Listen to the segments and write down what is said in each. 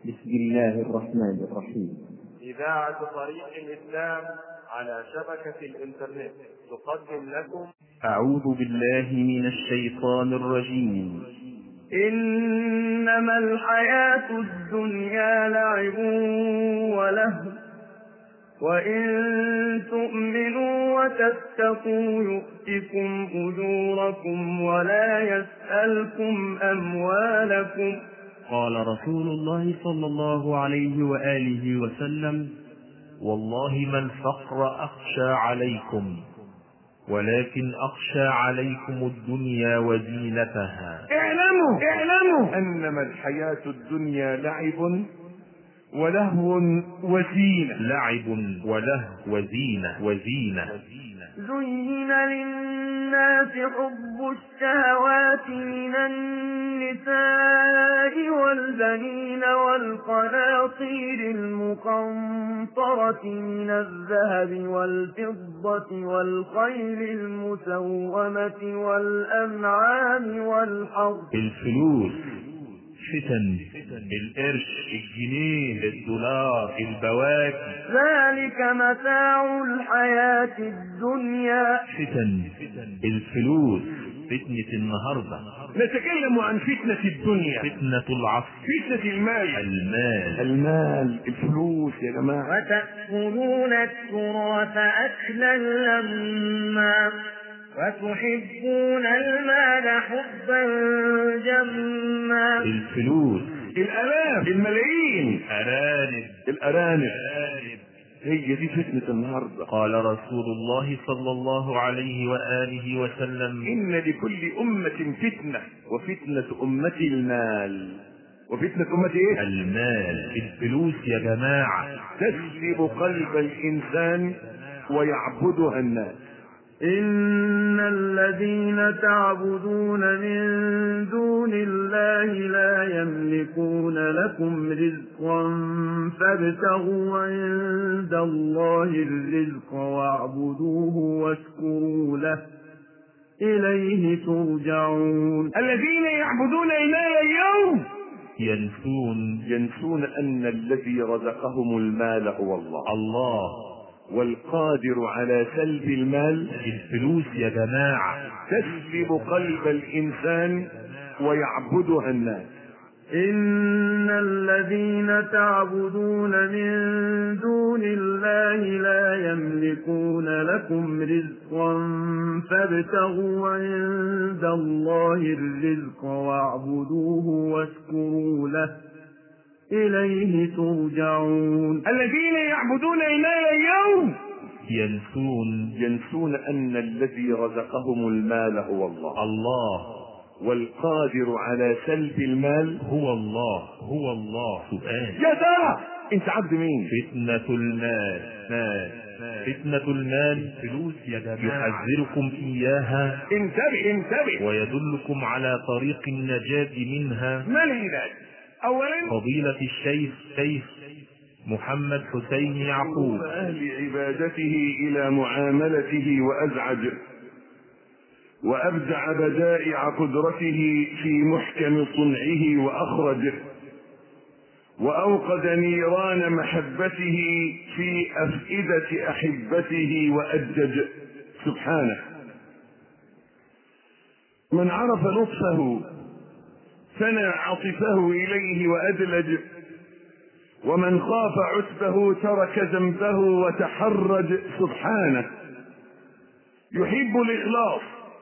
بسم الله الرحمن الرحيم إذاعة طريق الإسلام على شبكة الإنترنت تقدم لكم أعوذ بالله من الشيطان الرجيم إنما الحياة الدنيا لعب ولهو وإن تؤمنوا وتتقوا يؤتكم أجوركم ولا يسألكم أموالكم قال رسول الله صلى الله عليه وآله وسلم والله ما الفقر أخشى عليكم ولكن أخشى عليكم الدنيا وزينتها اعلموا اعلموا انما الحياة الدنيا لعب ولهو وزينة لعب وله وزينة وزينة زين للناس حب الشهوات من النساء والبنين والقناطير المقنطرة من الذهب والفضة والخيل المسومة والأنعام والحرث الفلوس فتن القرش الجنيه الدولار البواكي ذلك متاع الحياة الدنيا فتن الفلوس فتنة النهاردة نتكلم عن فتنة الدنيا فتنة العصر فتنة المال المال المال الفلوس يا جماعة وتأكلون التراث أكلا لما وتحبون المال حبا جما الفلوس الالاف الملايين أرانب الارانب أرانب هي دي فتنة النهاردة قال رسول الله صلى الله عليه وآله وسلم ان لكل امة فتنة وفتنة امتي المال وفتنة امتي ايه المال الفلوس يا جماعة تسلب قلب الانسان ويعبدها الناس إن الذين تعبدون من دون الله لا يملكون لكم رزقا فابتغوا عند الله الرزق واعبدوه واشكروا له إليه ترجعون الذين يعبدون المال اليوم ينسون ينسون ان الذي رزقهم المال هو الله الله والقادر على سلب المال الفلوس يا جماعة تسلب قلب الانسان ويعبدها الناس إن الذين تعبدون من دون الله لا يملكون لكم رزقا فابتغوا عند الله الرزق واعبدوه واشكروا له إليه ترجعون الذين يعبدون المال اليوم ينسون ينسون ان الذي رزقهم المال هو الله الله والقادر على سلب المال هو الله هو الله سؤال يا ترى انت عبد مين فتنة المال مال فتنة المال فلوس يا جماعة يحذركم إياها انتبه انتبه ويدلكم على طريق النجاة منها ما العلاج اولا فضيلة الشيخ شيخ محمد حسين يعقوب اهل عبادته الى معاملته وازعج وابدع بدائع قدرته في محكم صنعه واخرج واوقد نيران محبته في افئده احبته واجج سبحانه من عرف لطفه ثنى عطفه اليه وادلج ومن خاف عتبه ترك ذنبه وتحرج سبحانه يحب الاخلاص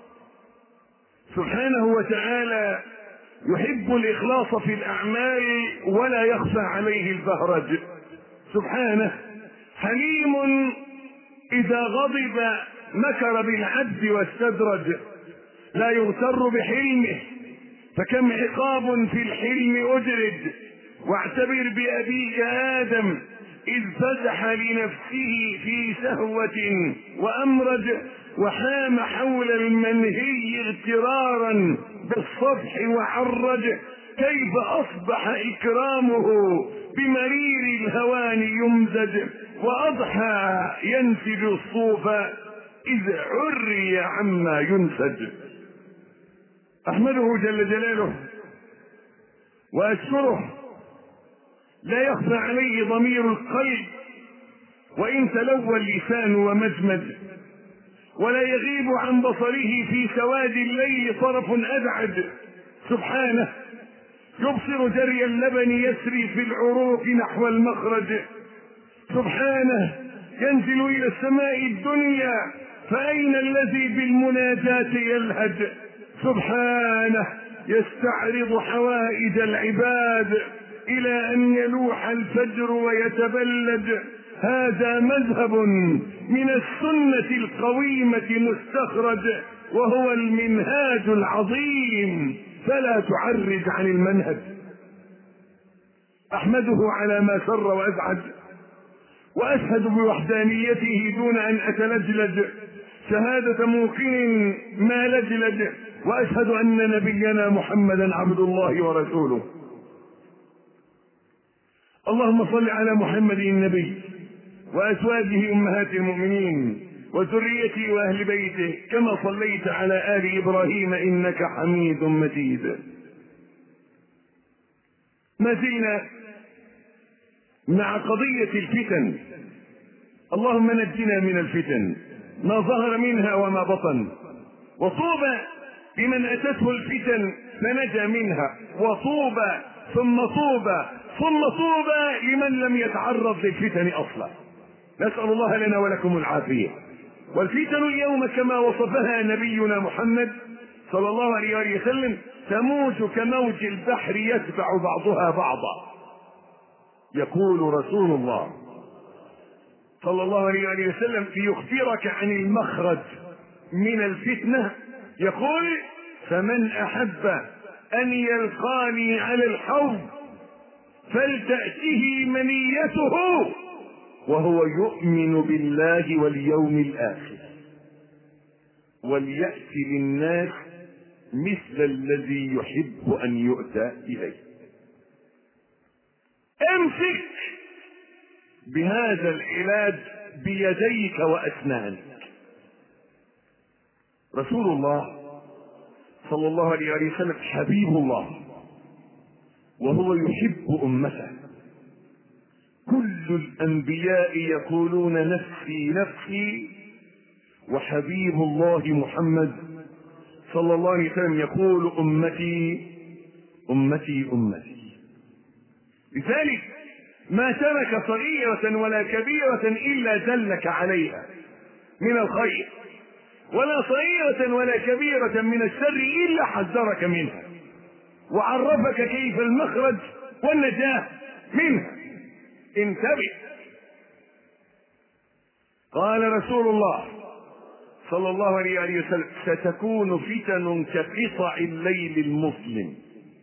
سبحانه وتعالى يحب الاخلاص في الاعمال ولا يخفى عليه البهرج سبحانه حليم اذا غضب مكر بالعبد واستدرج لا يغتر بحلمه فكم عقاب في الحلم أجرد واعتبر بأبيك آدم إذ فتح لنفسه في سهوة وأمرج وحام حول المنهي اغترارا بالصفح وعرج كيف أصبح إكرامه بمرير الهوان يمزج وأضحى ينسج الصوف إذ عري عما ينسج أحمده جل جلاله وأشكره لا يخفى عليه ضمير القلب وإن تلوى اللسان ومجمد ولا يغيب عن بصره في سواد الليل طرف أبعد سبحانه يبصر جري اللبن يسري في العروق نحو المخرج سبحانه ينزل إلى السماء الدنيا فأين الذي بالمناجاة يلهج سبحانه يستعرض حوائج العباد إلى أن يلوح الفجر ويتبلج هذا مذهب من السنة القويمة مستخرج وهو المنهاج العظيم فلا تعرج عن المنهج أحمده على ما سر وأسعد وأشهد بوحدانيته دون أن أتلجلج شهادة موقن ما لجلج وأشهد أن نبينا محمدا عبد الله ورسوله اللهم صل على محمد النبي وأزواجه أمهات المؤمنين وذريته وأهل بيته كما صليت على آل إبراهيم إنك حميد مجيد ما زلنا مع قضية الفتن اللهم نجنا من الفتن ما ظهر منها وما بطن وطوبى لمن أتته الفتن فنجا منها وطوبى ثم طوبى ثم طوبى لمن لم يتعرض للفتن أصلا نسأل الله لنا ولكم العافية والفتن اليوم كما وصفها نبينا محمد صلى الله عليه وآله وسلم تموج كموج البحر يتبع بعضها بعضا يقول رسول الله صلى الله عليه وآله وسلم ليخبرك عن المخرج من الفتنة يقول فمن أحب أن يلقاني على الحوض فلتأته منيته وهو يؤمن بالله واليوم الآخر وليأتي للناس مثل الذي يحب أن يؤتى إليه امسك بهذا العلاج بيديك وأسنانك رسول الله صلى الله عليه وسلم حبيب الله وهو يحب أمته كل الأنبياء يقولون نفسي نفسي وحبيب الله محمد صلى الله عليه وسلم يقول أمتي أمتي أمتي لذلك ما ترك صغيرة ولا كبيرة إلا دلك عليها من الخير ولا صغيرة ولا كبيرة من الشر إلا حذرك منها وعرفك كيف المخرج والنجاة منها انتبه قال رسول الله صلى الله عليه وسلم ستكون فتن كقطع الليل المظلم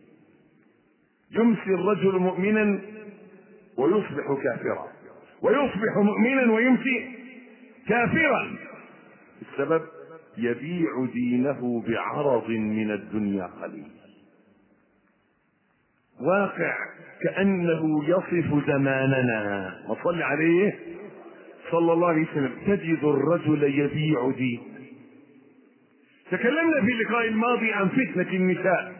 يمسي الرجل مؤمنا ويصبح كافرا ويصبح مؤمنا ويمسي كافرا السبب يبيع دينه بعرض من الدنيا قليل واقع كأنه يصف زماننا وصل عليه صلى الله عليه وسلم تجد الرجل يبيع دين تكلمنا في اللقاء الماضي عن فتنة النساء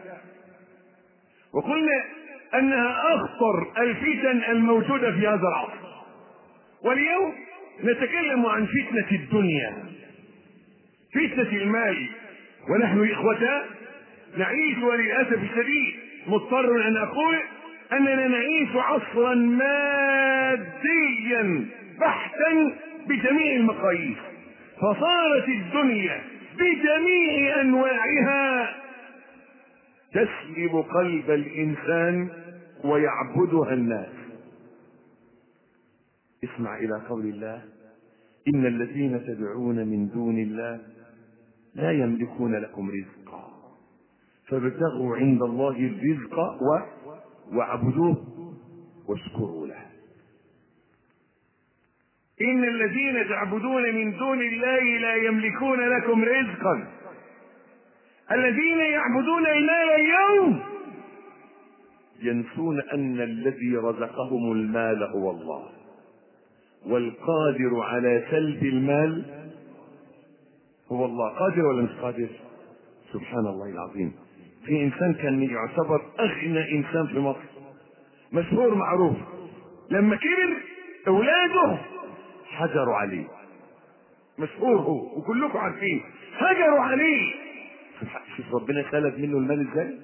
وقلنا أنها أخطر الفتن الموجودة في هذا العصر واليوم نتكلم عن فتنة الدنيا فتنة المال ونحن إخوة نعيش وللأسف الشديد مضطر أن أقول أننا نعيش عصرا ماديا بحتا بجميع المقاييس فصارت الدنيا بجميع أنواعها تسلب قلب الإنسان ويعبدها الناس اسمع إلى قول الله إن الذين تدعون من دون الله لا يملكون لكم رزقا فابتغوا عند الله الرزق و... واعبدوه واشكروا له إن الذين تعبدون من دون الله لا يملكون لكم رزقا الذين يعبدون المال اليوم ينسون أن الذي رزقهم المال هو الله والقادر على سلب المال هو الله قادر ولا مش قادر سبحان الله العظيم في انسان كان يعتبر اغنى انسان في مصر مشهور معروف لما كبر اولاده حجروا عليه مشهور هو وكلكم عارفين هجروا عليه شوف ربنا سلب منه المال ازاي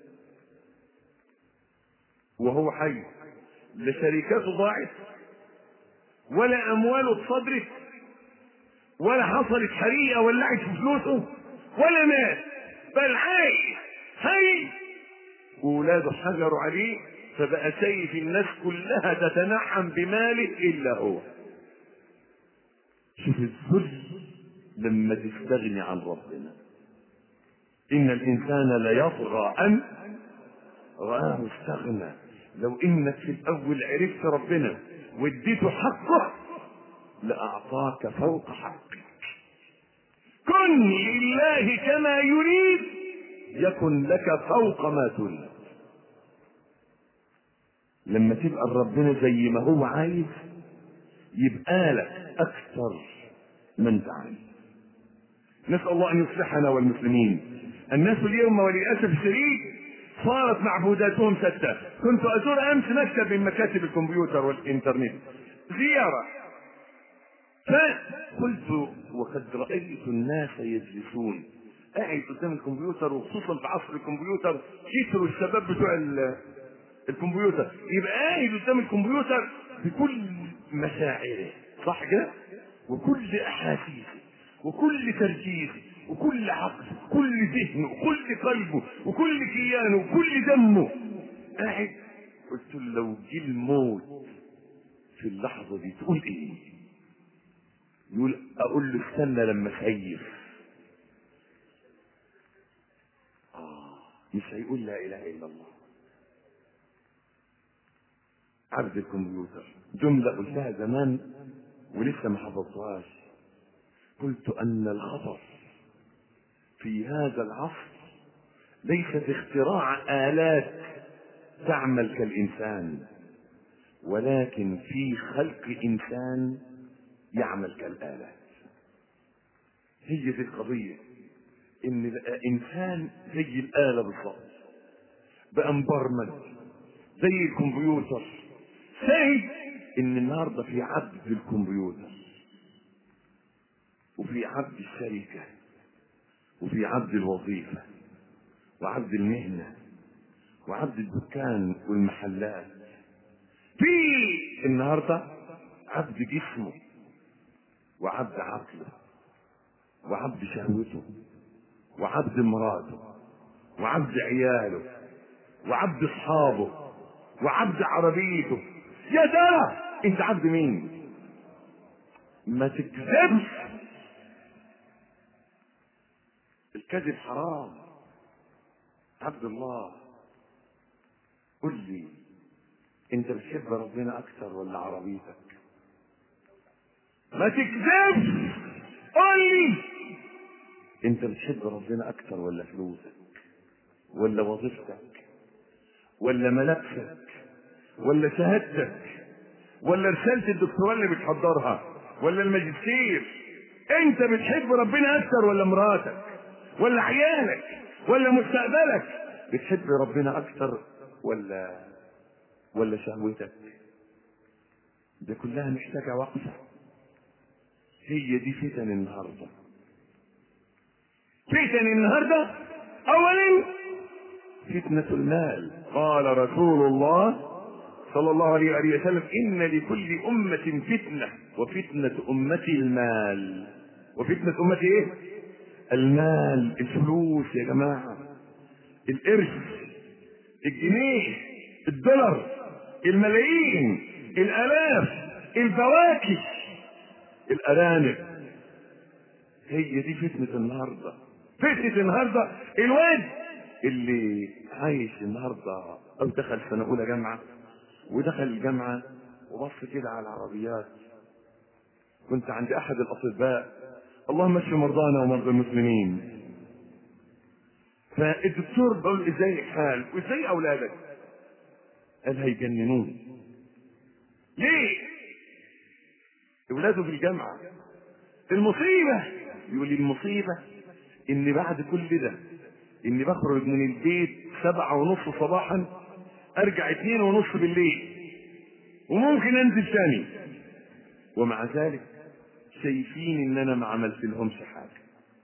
وهو حي لا شركاته ضاعت ولا امواله اتصدرت ولا حصلت حريقه ولعت في فلوسه ولا مات بل عايش حي وولاده حجروا عليه فبقى سيف الناس كلها تتنعم بماله الا هو شوف الذل لما تستغني عن ربنا ان الانسان ليطغى ان رآه استغنى لو انك في الاول عرفت ربنا واديته حقه لاعطاك فوق حقك كن لله كما يريد يكن لك فوق ما تريد لما تبقى ربنا زي ما هو عايز يبقى لك اكثر ما انت عايز نسال الله ان يصلحنا والمسلمين الناس اليوم وللاسف الشديد صارت معبوداتهم شتى كنت ازور امس مكتب من مكاتب الكمبيوتر والانترنت زياره فقلت وقد رايت الناس يجلسون قاعد قدام الكمبيوتر وخصوصا في عصر الكمبيوتر كتروا الشباب بتوع ال- الكمبيوتر يبقى قاعد قدام الكمبيوتر بكل مشاعره صح كده وكل احاسيسه وكل تركيزه وكل عقله وكل ذهنه وكل قلبه وكل كيانه وكل دمه قاعد قلت له لو جه الموت في اللحظه دي تقول ايه يقول اقول له استنى لما اسيف آه مش هيقول لا اله الا الله عبد الكمبيوتر جملة قلتها زمان ولسه ما حفظتهاش قلت أن الخطر في هذا العصر ليست اختراع آلات تعمل كالإنسان ولكن في خلق إنسان يعمل كالآلات هي دي القضية إن بقى إنسان زي الآلة بالظبط بقى مبرمج زي الكمبيوتر شاهد ان النهارده في عبد الكمبيوتر وفي عبد الشركه وفي عبد الوظيفه وعبد المهنه وعبد الدكان والمحلات في النهارده عبد جسمه وعبد عقله وعبد شهوته وعبد مراته وعبد عياله وعبد اصحابه وعبد عربيته يا ترى انت عبد مين ما تكذبش الكذب حرام عبد الله قل لي انت بتحب ربنا اكثر ولا عربيتك ما تكذبش قل لي انت بتحب ربنا اكثر ولا فلوسك ولا وظيفتك ولا ملابسك ولا شهادتك ولا رسالة الدكتوراه اللي بتحضرها ولا الماجستير انت بتحب ربنا اكتر ولا مراتك ولا عيالك ولا مستقبلك بتحب ربنا اكتر ولا ولا شهوتك دي كلها محتاجة وقفة هي دي فتن النهارده فتن النهارده اولا فتنة المال قال رسول الله صلى الله عليه وآله وسلم إن لكل أمة فتنة وفتنة أمتي المال وفتنة أمتي إيه؟ المال الفلوس يا جماعة القرش الجنيه الدولار الملايين الآلاف الفواكه الأرانب هي دي فتنة النهاردة فتنة النهاردة الواد اللي عايش النهاردة أو دخل سنة أولى جامعة ودخل الجامعة وبص كده على العربيات كنت عند أحد الأطباء اللهم اشف مرضانا ومرضى المسلمين فالدكتور بقول له ازاي الحال وازاي اولادك قال هيجننون ليه اولاده في الجامعه المصيبه يقول لي المصيبه ان بعد كل ده اني بخرج من البيت سبعة ونص صباحا ارجع اتنين ونص بالليل وممكن انزل تاني ومع ذلك شايفين ان انا ما عملت لهمش حاجه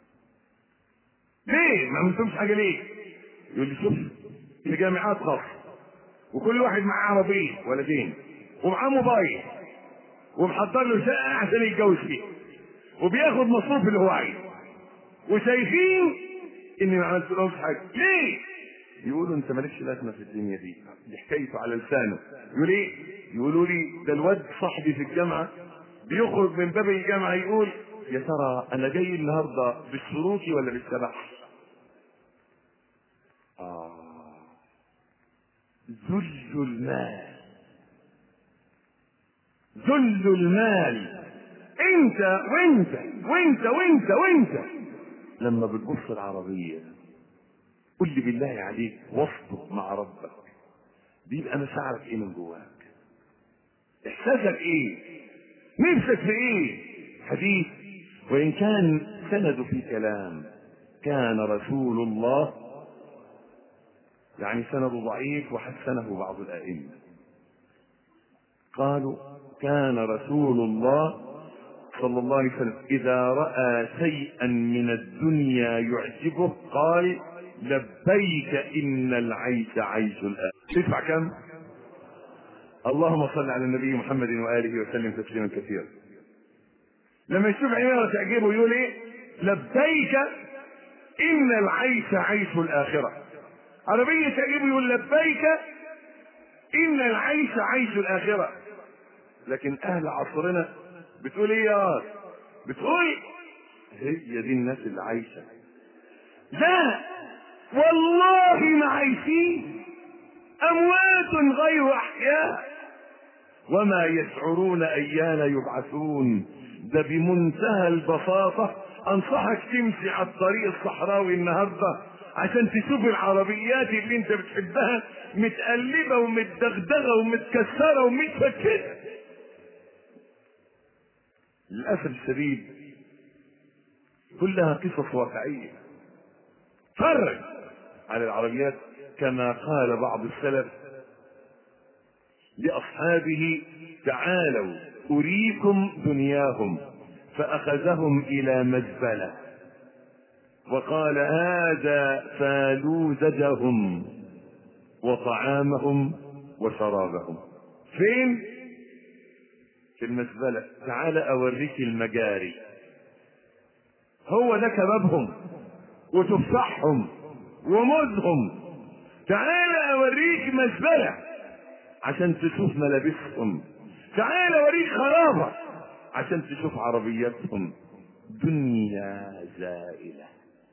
ليه ما عملتهمش حاجه ليه يقول لي شوف في جامعات خاصه وكل واحد معاه عربيه ولدين ومعاه موبايل ومحضر له شقه عشان يتجوز فيها وبياخد مصروف اللي هو عايزه وشايفين اني ما عملت لهمش حاجه ليه يقولوا انت مالكش لازمه في الدنيا دي دي حكايته على لسانه يقول ايه يقولوا لي ده الواد صاحبي في الجامعه بيخرج من باب الجامعه يقول يا ترى انا جاي النهارده بالسلوكي ولا بالسبح آه ذل المال ذل المال انت وانت وانت وانت وانت لما بتبص العربيه قل لي بالله عليك وصفه مع ربك بيبقى مشاعرك ايه من جواك احساسك ايه نفسك في ايه حديث وان كان سند في كلام كان رسول الله يعني سند ضعيف وحسنه بعض الائمه قالوا كان رسول الله صلى الله عليه وسلم اذا راى شيئا من الدنيا يعجبه قال لبيك ان العيش عيش الاخره تدفع كم اللهم صل على النبي محمد واله وسلم تسليما كثيرا لما يشوف عماره تعجبه يقول ايه لبيك ان العيش عيش الاخره عربيه تعجبه يقول لبيك ان العيش عيش الاخره لكن اهل عصرنا بتقول ايه يا راس بتقول هي دي الناس اللي عايشه لا والله ما عايشين اموات غير احياء وما يشعرون ايان يبعثون ده بمنتهى البساطه انصحك تمشي على الطريق الصحراوي النهارده عشان تشوف العربيات اللي انت بتحبها متقلبه ومتدغدغه ومتكسره ومتفتته للاسف الشديد كلها قصص واقعيه فرج على العربيات كما قال بعض السلف لاصحابه تعالوا اريكم دنياهم فاخذهم الى مزبله وقال هذا فالوزجهم وطعامهم وشرابهم فين في المزبله تعال اوريك المجاري هو ده كبابهم وتفاحهم وموزهم تعال اوريك مزبله عشان تشوف ملابسهم تعال اوريك خرابه عشان تشوف عربياتهم دنيا زائله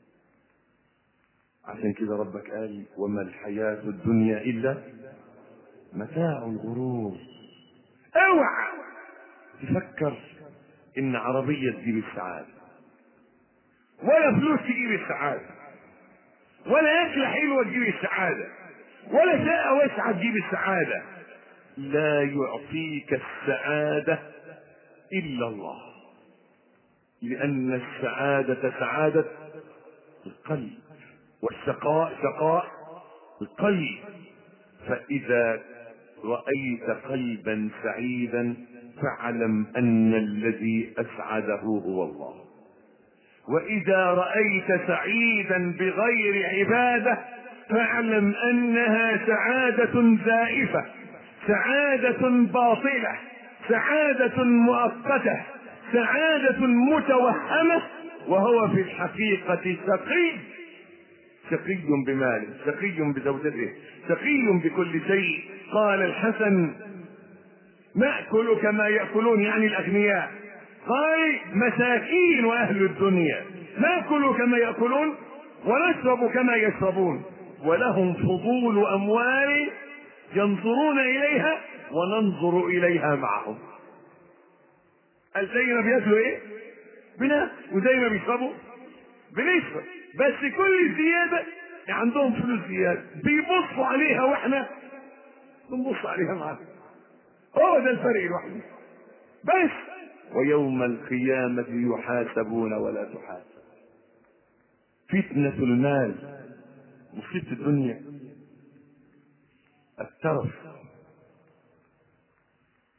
عشان كده ربك قال وما الحياة الدنيا إلا متاع الغرور اوعى تفكر إن عربية تجيب السعادة ولا فلوس تجيب السعادة ولا أكلة حلوة تجيب السعادة ولا شقة واسعة تجيب السعادة لا يعطيك السعادة إلا الله لأن السعادة سعادة القلب والشقاء شقاء القلب فإذا رأيت قلبا سعيدا فاعلم أن الذي أسعده هو الله وإذا رأيت سعيدا بغير عبادة فاعلم أنها سعادة زائفة سعادة باطلة سعادة مؤقتة سعادة متوهمة وهو في الحقيقة شقي شقي بماله شقي بزوجته شقي بكل شيء قال الحسن نأكل كما يأكلون يعني الأغنياء قال مساكين أهل الدنيا نأكل كما يأكلون ونشرب كما يشربون ولهم فضول أموال ينظرون إليها وننظر إليها معهم قال زي ما بياكلوا إيه؟ بناكل وزي ما بيشربوا بنشرب بس كل زيادة عندهم فلوس زيادة بيبصوا عليها واحنا بنبص عليها معاهم هو ده الفرق الوحيد بس ويوم القيامة يحاسبون ولا تحاسب فتنة المال مصيبة الدنيا الترف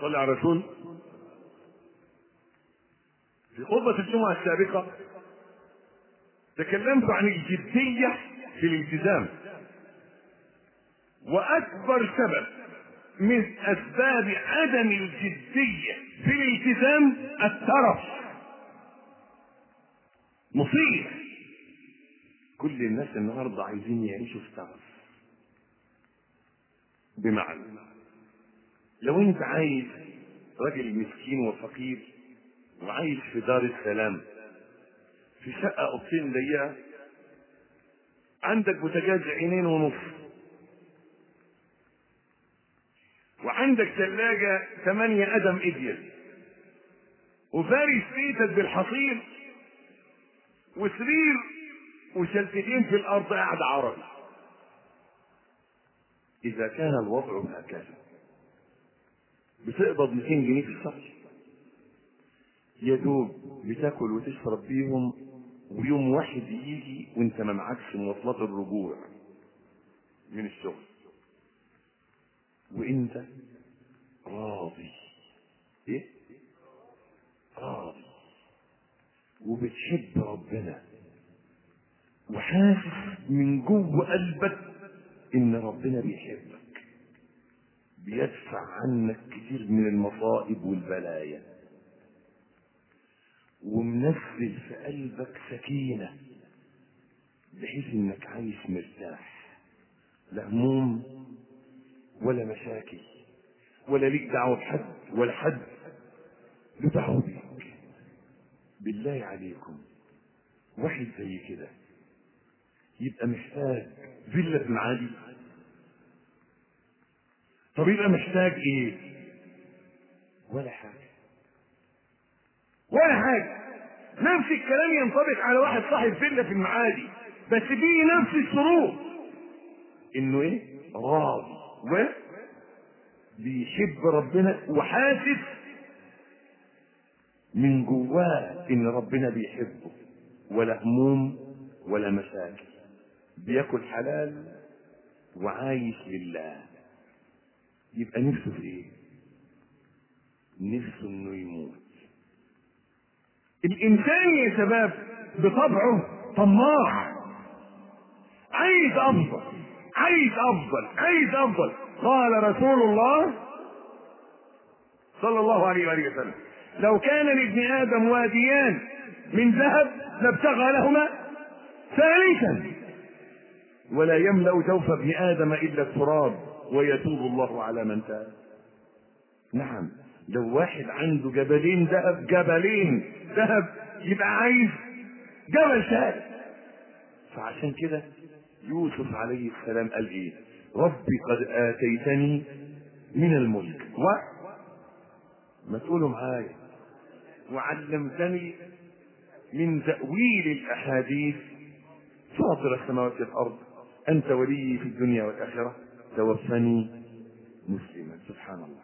صلى على الرسول في خطبة الجمعة السابقة تكلمت عن الجدية في الالتزام وأكبر سبب من أسباب عدم الجدية في الالتزام الترف مصيبة كل الناس النهارده عايزين يعيشوا في ترف بمعنى لو انت عايز راجل مسكين وفقير وعايش في دار السلام في شقة أوضتين ضيقة عندك بوتاجاز عينين ونص وعندك ثلاجة ثمانية قدم إبيض وفارش بيتك بالحصير وسرير وشلتين في الأرض قاعد عربي إذا كان الوضع هكذا بتقبض 200 جنيه في الشهر يا دوب بتاكل وتشرب بيهم ويوم واحد يجي وانت ما معكش مواصلات الرجوع من الشغل وانت راضي ايه راضي وبتحب ربنا وحاسس من جوه قلبك ان ربنا بيحبك بيدفع عنك كتير من المصائب والبلايا ومنزل في قلبك سكينة بحيث انك عايش مرتاح لا هموم ولا مشاكل ولا ليك دعوة بحد ولا حد له دعوة بيك بالله عليكم واحد زي كده يبقى محتاج فيلا في المعادي طب يبقى محتاج ايه ولا حاجة ولا حاجة نفس الكلام ينطبق على واحد صاحب فيلا في المعادي بس فيه نفس الشروط انه ايه راضي و بيحب ربنا وحاسس من جواه ان ربنا بيحبه ولا هموم ولا مشاكل بياكل حلال وعايش لله يبقى نفسه في ايه نفسه انه يموت الانسان يا شباب بطبعه طماع عايز افضل عايز افضل عايز افضل قال رسول الله صلى الله عليه وآله وسلم لو كان لابن ادم واديان من ذهب لابتغى لهما ثالثا ولا يملا جوف ابن ادم الا التراب ويتوب الله على من تاب نعم لو واحد عنده جبلين ذهب جبلين ذهب يبقى عايز جبل ثالث فعشان كده يوسف عليه السلام قال ايه ربي قد اتيتني من الملك و ما تقولوا معايا وعلمتني من تأويل الأحاديث فاطر السماوات والأرض أنت ولي في الدنيا والآخرة توفني مسلما سبحان الله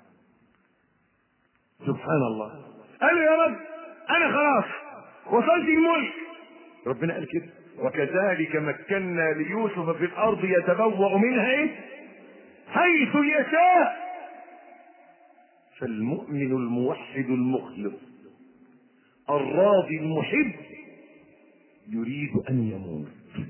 سبحان الله قال يا رب أنا خلاص وصلت الملك ربنا قال كده وكذلك مكنا ليوسف في الأرض يتبوأ منها إيه؟ حيث يشاء فالمؤمن الموحد المخلص الراضي المحب يريد أن يموت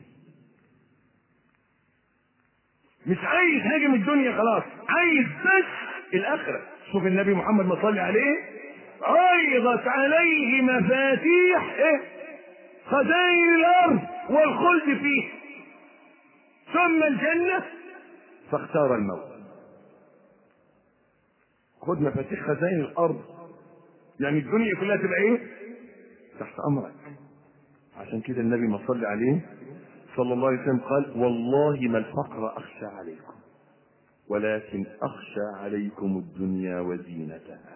مش عايز حاجة من الدنيا خلاص عايز بس الآخرة شوف النبي محمد ما صلي عليه عرضت عليه مفاتيح إيه؟ خزائن الأرض والخلد فيه ثم الجنة فاختار الموت خد مفاتيح خزائن الأرض يعني الدنيا كلها تبقى ايه تحت امرك عشان كده النبي ما صلى عليه صلى الله عليه وسلم قال والله ما الفقر اخشى عليكم ولكن اخشى عليكم الدنيا وزينتها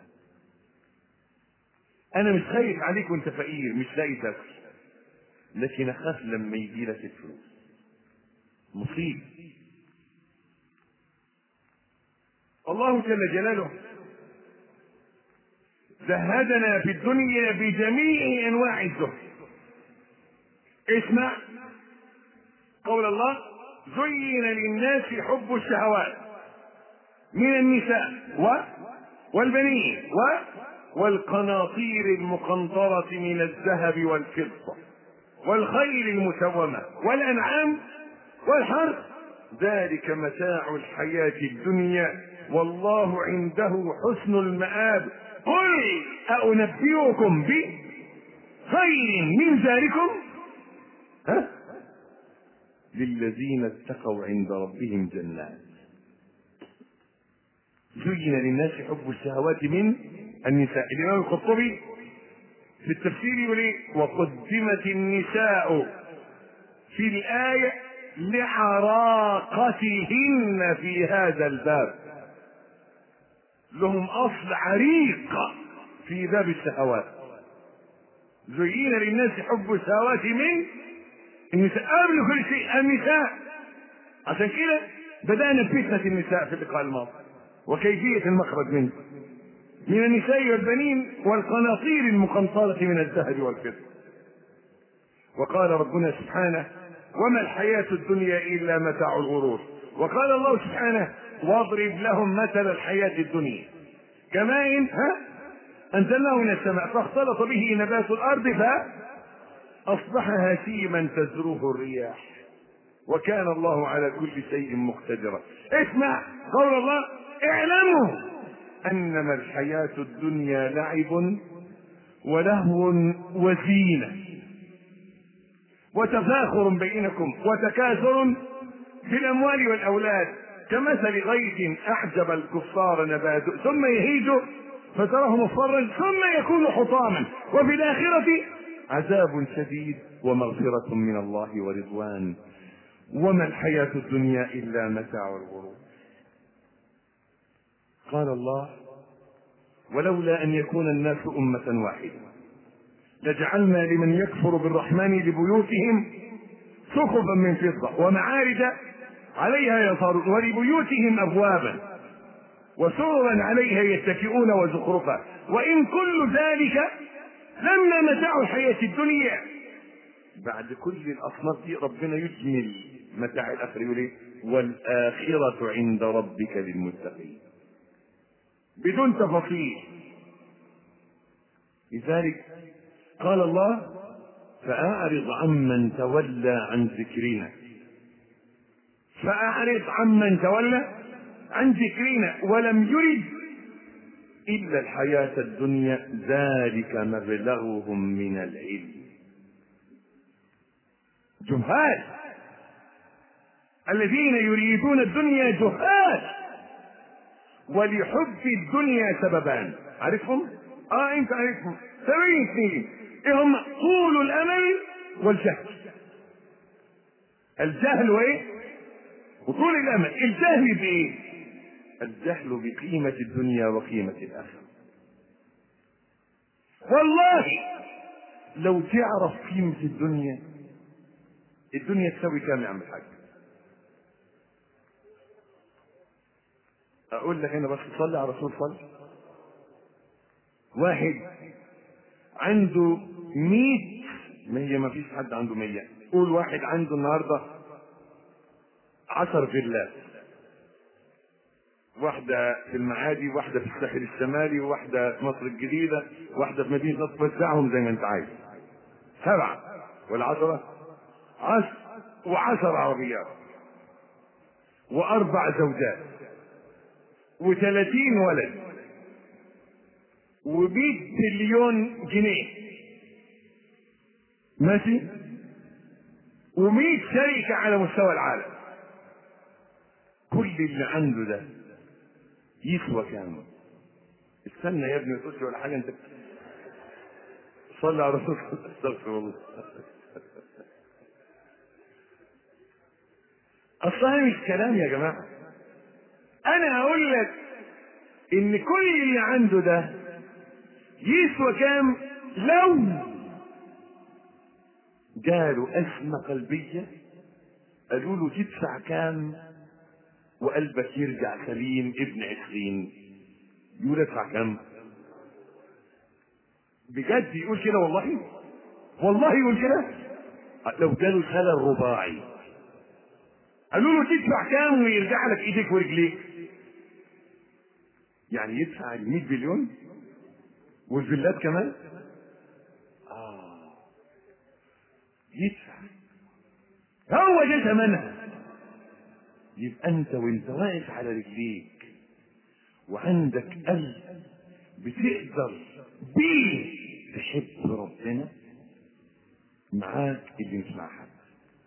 انا مش خايف عليك وانت فقير مش لاقي تاكل لكن اخاف لما يجي لك الفلوس مصيبه الله جل جلاله زهدنا في الدنيا بجميع انواع الزهد اسمع قول الله زين للناس حب الشهوات من النساء و والبنين و والقناطير المقنطرة من الذهب والفضة والخيل المسومة والأنعام والحرث ذلك متاع الحياة الدنيا والله عنده حسن المآب قل أنبئكم بخير من ذلكم ها للذين اتقوا عند ربهم جنات زين للناس حب الشهوات من النساء الإمام القرطبي في التفسير يقول إيه؟ وقدمت النساء في الآية لعراقتهن في هذا الباب لهم أصل عريق في باب الشهوات زين للناس حب الشهوات من النساء قبل كل شيء النساء عشان كده بدأنا بفتنة النساء في اللقاء الماضي وكيفية المخرج منه من النساء والبنين والقناطير المقنطرة من الذهب والفضة وقال ربنا سبحانه وما الحياة الدنيا إلا متاع الغرور وقال الله سبحانه واضرب لهم مثل الحياة الدنيا كماء ها أنزلناه من السماء فاختلط به نبات الأرض فأصبح هشيما تزروه الرياح وكان الله على كل شيء مقتدرا اسمع قول الله اعلموا انما الحياة الدنيا لعب ولهو وزينة وتفاخر بينكم وتكاثر في الاموال والاولاد كمثل غيث اعجب الكفار نباته ثم يهيج فتراه مصفرا ثم يكون حطاما وفي الاخرة عذاب شديد ومغفرة من الله ورضوان وما الحياة الدنيا إلا متاع الغرور قال الله ولولا أن يكون الناس أمة واحدة لجعلنا لمن يكفر بالرحمن لبيوتهم سقفا من فضة ومعارج عليها يصارون ولبيوتهم أبوابا وسررا عليها يتكئون وزخرفا وإن كل ذلك لما متاع الحياة الدنيا بعد كل الأصناف دي ربنا يجمل متاع الآخرة يقول إيه؟ والآخرة عند ربك للمتقين بدون تفاصيل لذلك قال الله فأعرض عمن تولى عن ذكرنا فأعرض عمن تولى عن ذكرنا ولم يرد إلا الحياة الدنيا ذلك مبلغهم من العلم جهال الذين يريدون الدنيا جهال ولحب الدنيا سببان عارفهم؟ اه انت عارفهم سببين اثنين ايه هم؟ طول الامل والجهل الجهل وايه؟ وطول الامل الجهل بايه؟ الجهل بقيمة الدنيا وقيمة الآخرة والله لو تعرف قيمة الدنيا الدنيا تساوي كام يا عم الحاج اقول لك هنا بس صلي على رسول صلي واحد عنده مية ما هي ما فيش حد عنده مية قول واحد عنده النهاردة عشر فيلات واحدة في المعادي واحدة في الساحل الشمالي وواحدة في مصر الجديدة واحدة في مدينة نصر وزعهم زي ما انت عايز سبعة والعشرة عشر وعشر عربيات وأربع زوجات وثلاثين ولد ومئة مليون جنيه ماشي ومئة شركة على مستوى العالم كل اللي عنده ده يسوى كام استنى يا ابني ما تقولش ولا حاجه انت صلي على رسول الله استغفر الله اصلا مش كلام يا جماعه انا هقول لك ان كل اللي عنده ده يسوى كام لو جاله أزمة قلبية قالوا له تدفع كام وقلبك يرجع سليم ابن عشرين يقول ادفع كام بجد يقول كده والله والله يقول كده لو جاله خلل رباعي قالوا له تدفع كام ويرجع لك ايديك ورجليك يعني يدفع ال 100 بليون والفيلات كمان اه يدفع هو ده ثمنها يبقى انت وانت واقف على رجليك وعندك قلب بتقدر بيه تحب ربنا معاك اللي مش مع حد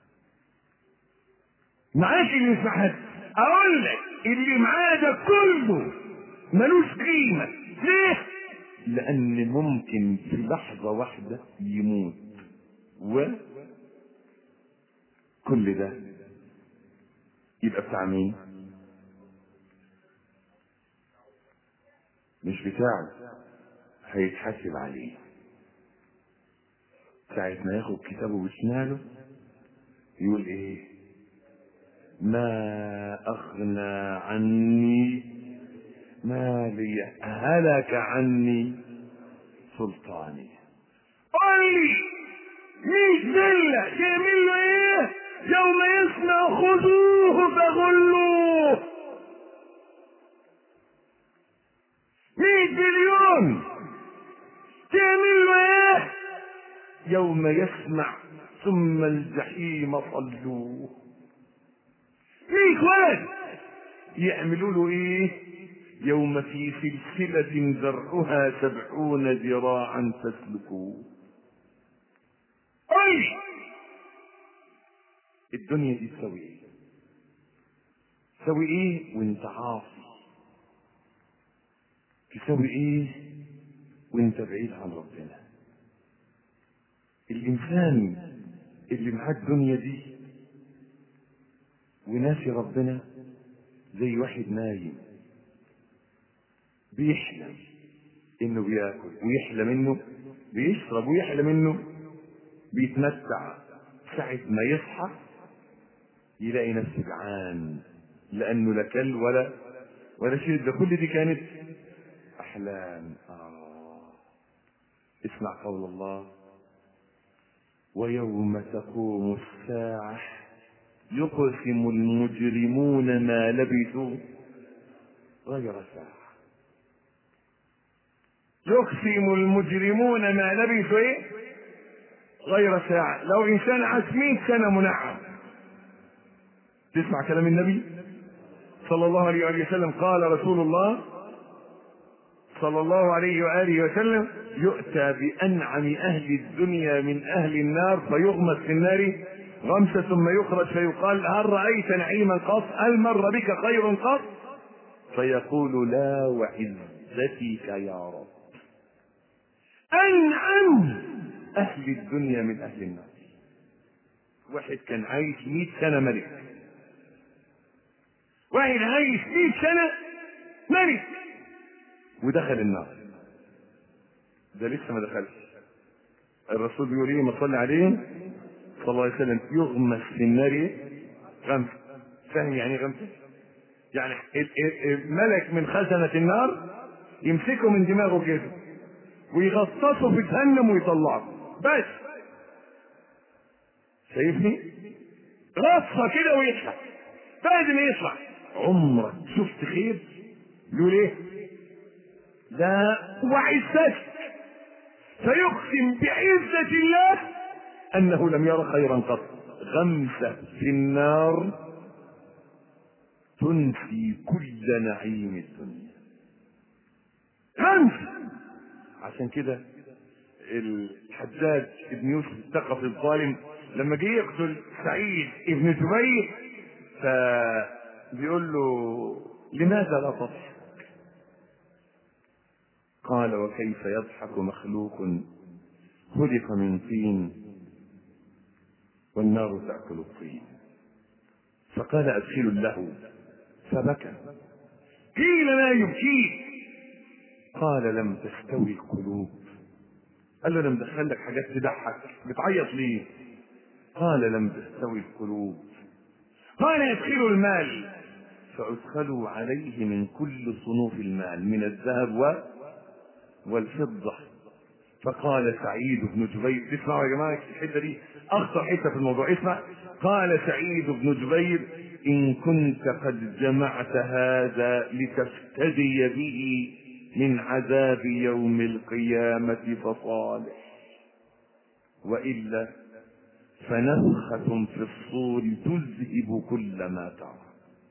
معاك اللي مش مع حد اقول لك اللي معاه ده كله ملوش قيمه ليه لان ممكن في لحظه واحده يموت و كل ده يبقى بتاع مين مش بتاعه هيتحاسب عليه ساعة ما ياخد كتابه بشماله يقول ايه ما اغنى عني مالي هلك عني سلطاني قل لي مين ذلة تعمل له ايه يوم يسمع خذوه فغلوه مئة مليون تعمل له ايه يوم يسمع ثم الجحيم صلوه مئة ولد يعملوا له ايه يوم في سلسلة ذرعها سبعون ذراعا فاسلكوه اي الدنيا دي تسوي ايه تسوي ايه وانت عاصي تسوي ايه وانت بعيد عن ربنا الانسان اللي معاه الدنيا دي وناسي ربنا زي واحد نايم بيحلم انه بياكل ويحلم انه بيشرب ويحلم انه بيتمتع ساعة ما يصحى يلاقي نفسه جعان لانه لا كل ولا ولا شيء ده كل دي كانت احلام آه. اسمع قول الله ويوم تقوم الساعة يقسم المجرمون ما لبثوا غير ساعة يقسم المجرمون ما لبثوا ايه غير ساعة لو انسان عاش 100 سنة منعم تسمع كلام النبي صلى الله عليه وآله وسلم قال رسول الله صلى الله عليه وآله وسلم يؤتى بأنعم أهل الدنيا من أهل النار فيغمس في النار غمسة ثم يخرج فيقال هل رأيت نعيما قط هل مر بك خير قط فيقول لا وعزتك يا رب أنعم أهل الدنيا من أهل النار واحد كان عايش 100 سنة ملك واحد عايش 100 سنة ملك ودخل النار ده لسه ما دخلش الرسول بيقول ايه ما صلي عليه صلى الله عليه وسلم يغمس في النار ايه؟ غمسه فاهم يعني ايه غمسه؟ يعني ملك من خزنة النار يمسكه من دماغه كده ويغطسه في جهنم ويطلعه بس شايفني؟ غطسه كده ويطلع بعد ما يطلع عمرك شفت خير؟ يقول ايه؟ لا وعزتك فيقسم بعزة الله أنه لم ير خيرا قط غمسة في النار تنسي كل نعيم الدنيا غمسة عشان كده الحجاج ابن يوسف الثقفي الظالم لما جه يقتل سعيد ابن جبير فبيقول له لماذا لا تضحك قال وكيف يضحك مخلوق خلق من طين والنار تأكل الطين فقال أدخل له فبكى قيل لا يبكيك قال لم تستوي القلوب قال له لم دخل لك حاجات تضحك بتعيط ليه قال لم تستوي القلوب قال ادخلوا المال فادخلوا عليه من كل صنوف المال من الذهب و والفضة فقال سعيد بن جبير اسمعوا يا جماعة الحتة دي أخطر حتة في الموضوع اسمع قال سعيد بن جبير إن كنت قد جمعت هذا لتفتدي به من عذاب يوم القيامة فصالح وإلا فنفخة في الصور تذهب كل ما ترى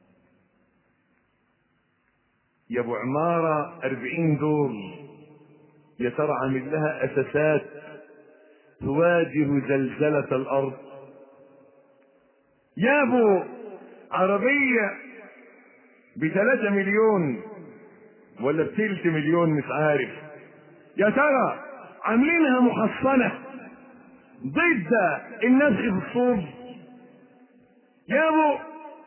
يا ابو عمارة أربعين دور يا ترى عامل لها أساسات تواجه زلزلة الأرض يا ابو عربية بثلاثة مليون ولا بثلث مليون مش عارف يا ترى عاملينها محصنة ضد النفخ في الصوب يا ابو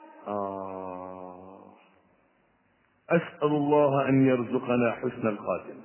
آه أسأل الله أن يرزقنا حسن الخاتمة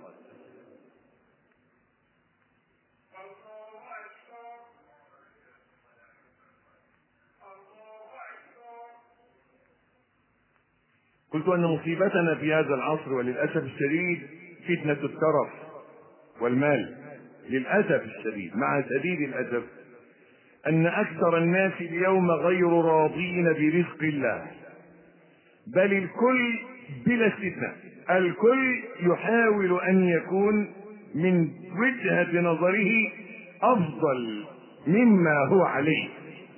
قلت أن مصيبتنا في هذا العصر وللأسف الشديد فتنة الترف والمال للأسف الشديد مع شديد الأسف أن أكثر الناس اليوم غير راضين برزق الله بل الكل بلا استثناء الكل يحاول أن يكون من وجهة نظره أفضل مما هو عليه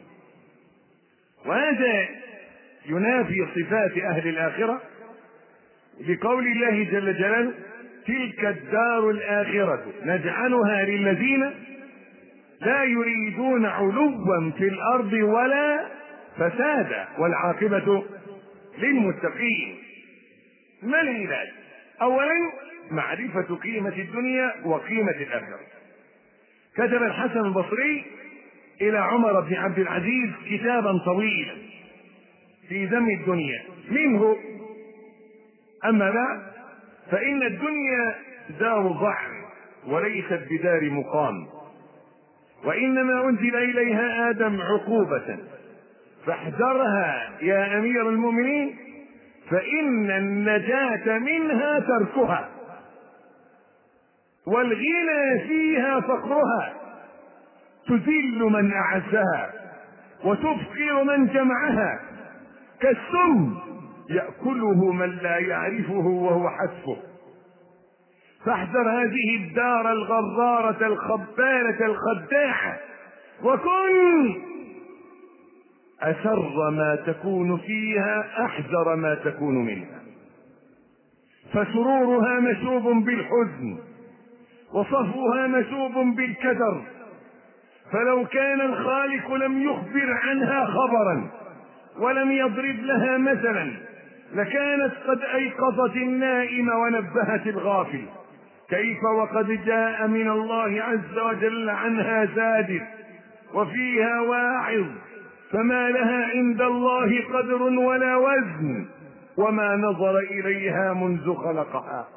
وهذا ينافي صفات أهل الآخرة بقول الله جل جلاله تلك الدار الآخرة نجعلها للذين لا يريدون علوا في الأرض ولا فسادا والعاقبة للمتقين ما العلاج؟ أولا معرفة قيمة الدنيا وقيمة الآخرة كتب الحسن البصري إلى عمر بن عبد العزيز كتابا طويلا في ذم الدنيا منه أما بعد فإن الدنيا دار ضعف وليست بدار مقام وإنما أنزل إليها آدم عقوبة فاحذرها يا أمير المؤمنين فإن النجاة منها تركها والغنى فيها فقرها تذل من أعزها وتفقر من جمعها كالسم يأكله من لا يعرفه وهو حسبه فاحذر هذه الدار الغرارة الخبالة الخداعة وكن أسر ما تكون فيها أحذر ما تكون منها فسرورها مشوب بالحزن وصفوها مشوب بالكدر فلو كان الخالق لم يخبر عنها خبرا ولم يضرب لها مثلا لكانت قد ايقظت النائم ونبهت الغافل كيف وقد جاء من الله عز وجل عنها زاجر وفيها واعظ فما لها عند الله قدر ولا وزن وما نظر اليها منذ خلقها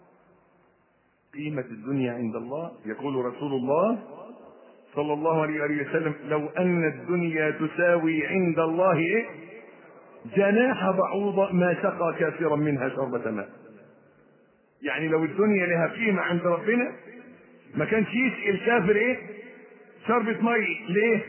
قيمه الدنيا عند الله يقول رسول الله صلى الله عليه وآله وسلم لو أن الدنيا تساوي عند الله إيه؟ جناح بعوضة ما سقى كافرا منها شربة ماء يعني لو الدنيا لها قيمة عند ربنا ما كانش يسقي الكافر ايه شربة مي ليه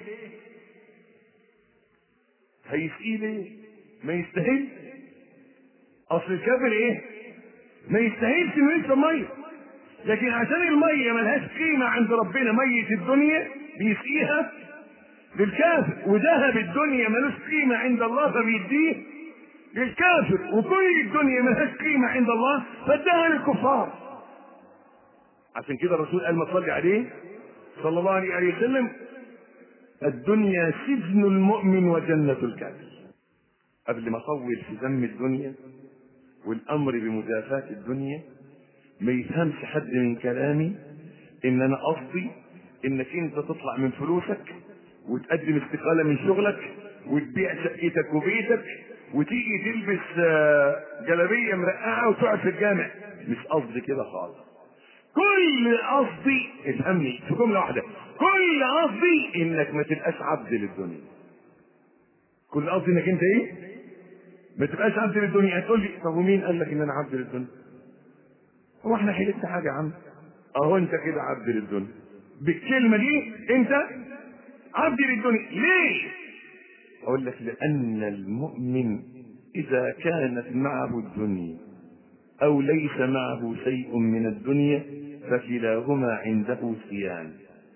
هيسقيه ليه ما يستاهل اصل الكافر ايه ما يستاهلش انه يشرب ميه لكن عشان الميه ملهاش قيمه عند ربنا ميه الدنيا بيسقيها للكافر وذهب الدنيا ملوش قيمه عند الله فبيديه للكافر وكل الدنيا ملهاش قيمه عند الله فاداها للكفار عشان كده الرسول قال ما تصلي عليه صلى الله عليه وسلم الدنيا سجن المؤمن وجنة الكافر قبل ما اطول في ذم الدنيا والامر بمجافاة الدنيا ما يفهمش حد من كلامي ان انا قصدي انك انت تطلع من فلوسك وتقدم استقاله من شغلك وتبيع شقتك وبيتك وتيجي تلبس آه، جلابيه مرقعه وتقعد في الجامع مش قصدي كده خالص كل قصدي افهمني في جمله واحده كل قصدي انك ما تبقاش عبد للدنيا كل قصدي انك انت ايه ما تبقاش عبد للدنيا هتقول لي طب ومين قال لك ان انا عبد للدنيا هو احنا حلفت حاجه يا عم اهو انت كده عبد للدنيا بالكلمه دي انت عبد للدنيا ليه اقول لك لان المؤمن اذا كانت معه الدنيا او ليس معه شيء من الدنيا فكلاهما عنده سيان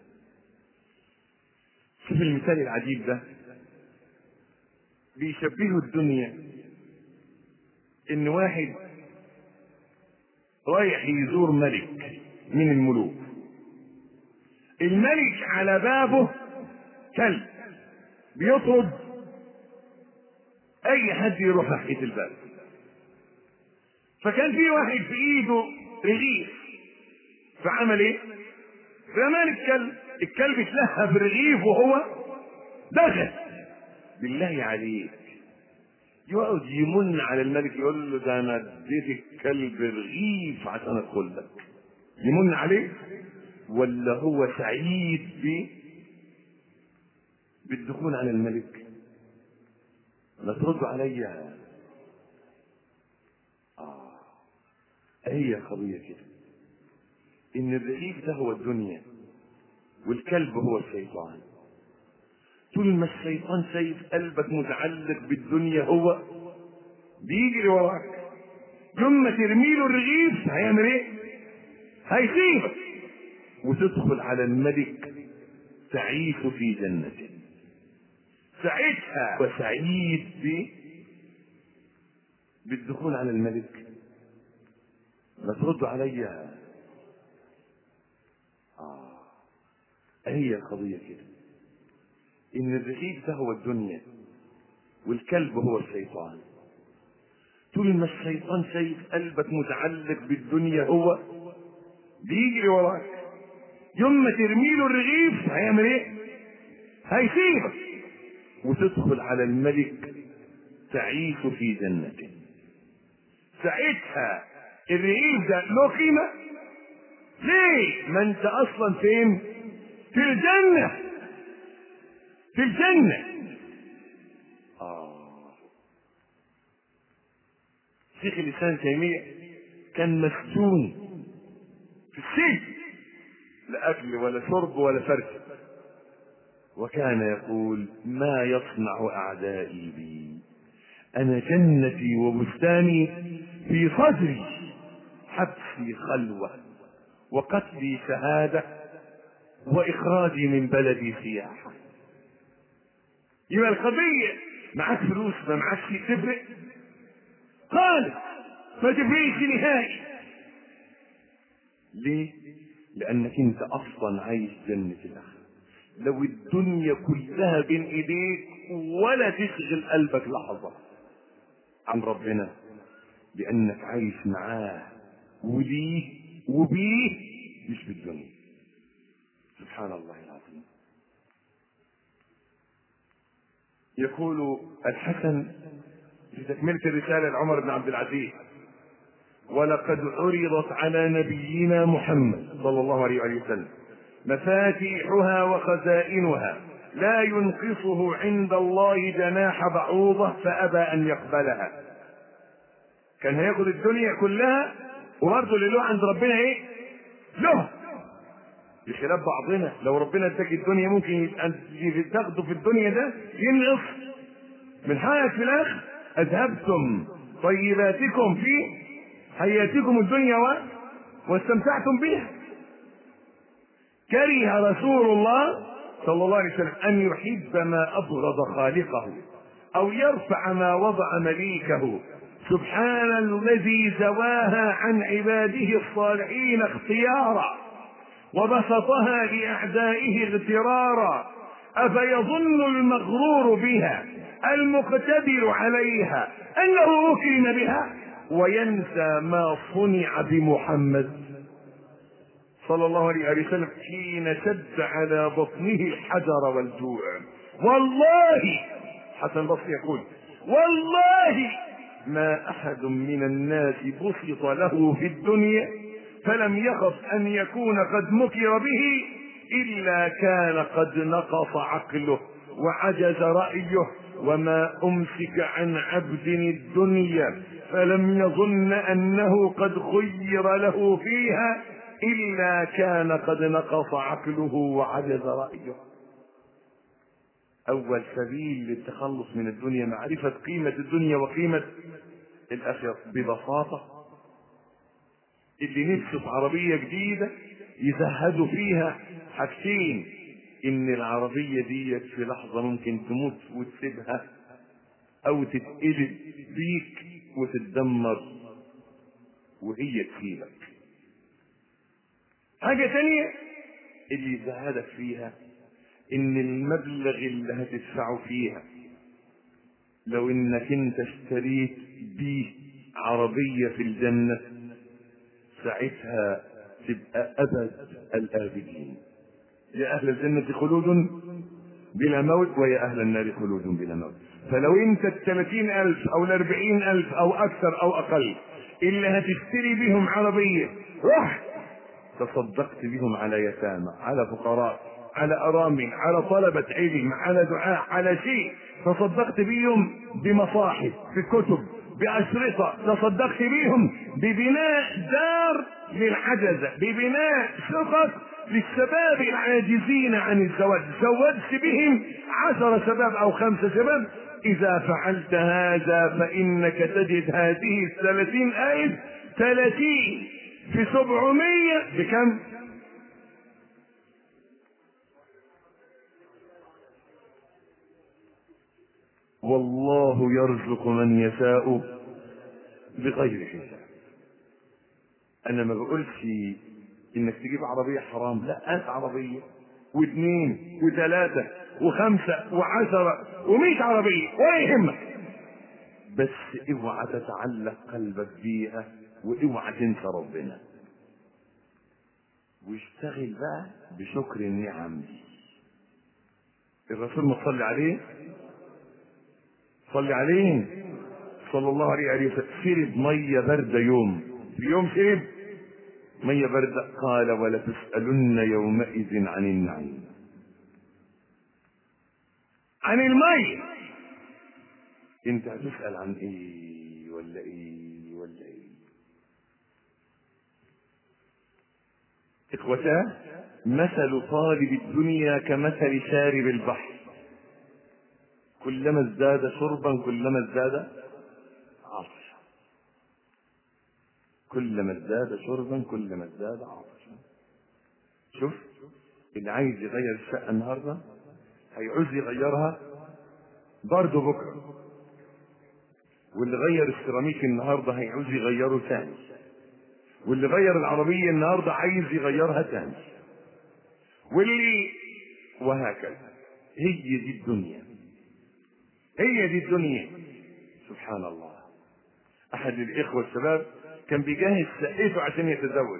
شوف المثال العجيب ده بيشبهوا الدنيا ان واحد رايح يزور ملك من الملوك الملك على بابه كلب بيطرد اي حد يروح ناحيه الباب فكان في واحد في ايده رغيف فعمل ايه رمى الكلب الكلب اتلهى برغيف وهو دخل بالله عليك يقعد يمن على الملك يقول له ده انا اديت الكلب رغيف عشان ادخل لك يمن عليه ولا هو سعيد ب بالدخول على الملك لا تردوا عليا آه هي قضية كده إن الرغيف ده هو الدنيا والكلب هو الشيطان طول ما الشيطان شايف قلبك متعلق بالدنيا هو بيجري وراك يوم ما ترمي له الرغيف هيعمل ايه؟ هيسيبك وتدخل على الملك تعيش في جنته ساعتها وسعيد ب بالدخول على الملك ما تردوا عليا آه هي القضية كده إن الرغيف ده هو الدنيا والكلب هو الشيطان طول ما الشيطان شايف قلبك متعلق بالدنيا هو بيجري وراك يوم ما ترمي له الرغيف هيعمل ايه؟ هيسيبك وتدخل على الملك تعيش في جنته ساعتها الرغيف ده له قيمة ليه؟ ما انت اصلا فين؟ في الجنة في الجنة آه شيخ الإسلام تيمية كان مسجون في السجن لا أكل ولا شرب ولا فرج وكان يقول ما يصنع أعدائي بي أنا جنتي وبستاني في صدري حبسي خلوة وقتلي شهادة وإخراجي من بلدي سياحة يبقى القضية معاك فلوس ما معاكش تفرق خالص ما تفرقش نهائي ليه؟ لأنك أنت أصلا عايش جنة الآخرة لو الدنيا كلها بين إيديك ولا تشغل قلبك لحظة عن ربنا لأنك عايش معاه وليه وبيه مش بالدنيا سبحان الله العظيم يقول الحسن في تكملة الرسالة لعمر بن عبد العزيز ولقد عرضت على نبينا محمد صلى الله عليه وآله وسلم مفاتيحها وخزائنها لا ينقصه عند الله جناح بعوضة فأبى أن يقبلها كان هياخد الدنيا كلها وبرضه اللي له عند ربنا ايه؟ له بخلاف بعضنا لو ربنا اداك الدنيا ممكن تاخده في الدنيا ده ينقص من حقك في الاخر اذهبتم طيباتكم في حياتكم الدنيا و... واستمتعتم بها كره رسول الله صلى الله عليه وسلم ان يحب ما ابغض خالقه او يرفع ما وضع مليكه سبحان الذي زواها عن عباده الصالحين اختيارا وبسطها لاعدائه اغترارا افيظن المغرور بها المقتدر عليها انه اكرم بها وينسى ما صنع بمحمد صلى الله عليه وسلم حين شد على بطنه الحجر والجوع والله حسن البصري يقول والله ما احد من الناس بسط له في الدنيا فلم يخف ان يكون قد مكر به الا كان قد نقص عقله وعجز رايه وما امسك عن عبد الدنيا فلم يظن انه قد خير له فيها الا كان قد نقص عقله وعجز رايه أول سبيل للتخلص من الدنيا معرفة قيمة الدنيا وقيمة الآخرة ببساطة اللي نفسه في عربية جديدة يزهدوا فيها حاجتين إن العربية ديت في لحظة ممكن تموت وتسيبها أو تتقلب بيك وتتدمر وهي تسيبك حاجة تانية اللي يزهدك فيها ان المبلغ اللي هتدفعه فيها لو انك انت اشتريت بيه عربية في الجنة ساعتها تبقى ابد الابدين يا اهل الجنة خلود بلا موت ويا اهل النار خلود بلا موت فلو انت الثلاثين الف او الاربعين الف او اكثر او اقل اللي هتشتري بيهم عربية رحت تصدقت بهم على يتامى على فقراء على أرامل على طلبة علم على دعاء على شيء تصدقت بهم بمصاحف بكتب بأشرطة تصدقت بهم ببناء دار للحجزة ببناء شقق للشباب العاجزين عن الزواج زوجت بهم عشر شباب أو خمسة شباب إذا فعلت هذا فإنك تجد هذه الثلاثين ألف ثلاثين في سبعمية بكم؟ والله يرزق من يشاء بغير حساب انا ما بقولش انك تجيب عربية حرام لا هات عربية واثنين وثلاثة وخمسة وعشرة ومئة عربية ولا يهمك بس اوعى تتعلق قلبك بيها واوعى تنسى ربنا واشتغل بقى بشكر النعم دي الرسول ما صلي عليه صلي عليه صلى الله عليه وسلم شرب ميه بارده يوم في يوم شرب ميه بارده قال ولا تسالن يومئذ عن النعيم عن الميه انت هتسال عن ايه ولا ايه ولا ايه اخوتاه مثل طالب الدنيا كمثل شارب البحر كلما ازداد شربا كلما ازداد عطشا كلما ازداد شربا كلما ازداد عطشا شوف اللي عايز يغير الشقه النهارده هيعوز يغيرها برضه بكره واللي غير السيراميك النهارده هيعوز يغيره تاني واللي غير العربيه النهارده عايز يغيرها تاني واللي وهكذا هي دي الدنيا هي دي الدنيا سبحان الله احد الاخوه الشباب كان بيجهز شقته عشان يتزوج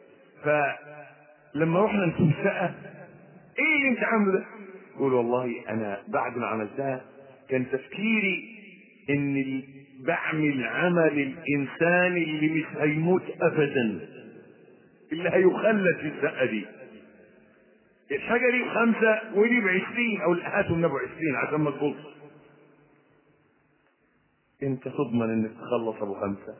فلما رحنا نشوف شقه ايه اللي انت عامله ده يقول والله انا بعد ما عملتها كان تفكيري ان بعمل عمل الانسان اللي مش هيموت ابدا اللي هيخلد في الشقه دي الحاجه دي بخمسه ودي بعشرين او هاتوا النبي عشرين عشان ما تبص انت تضمن انك تخلص ابو خمسه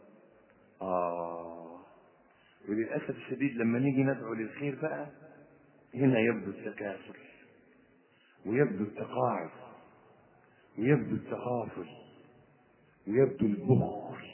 اه وللاسف الشديد لما نيجي ندعو للخير بقى هنا يبدو التكاثر ويبدو التقاعد ويبدو التغافل ويبدو البخل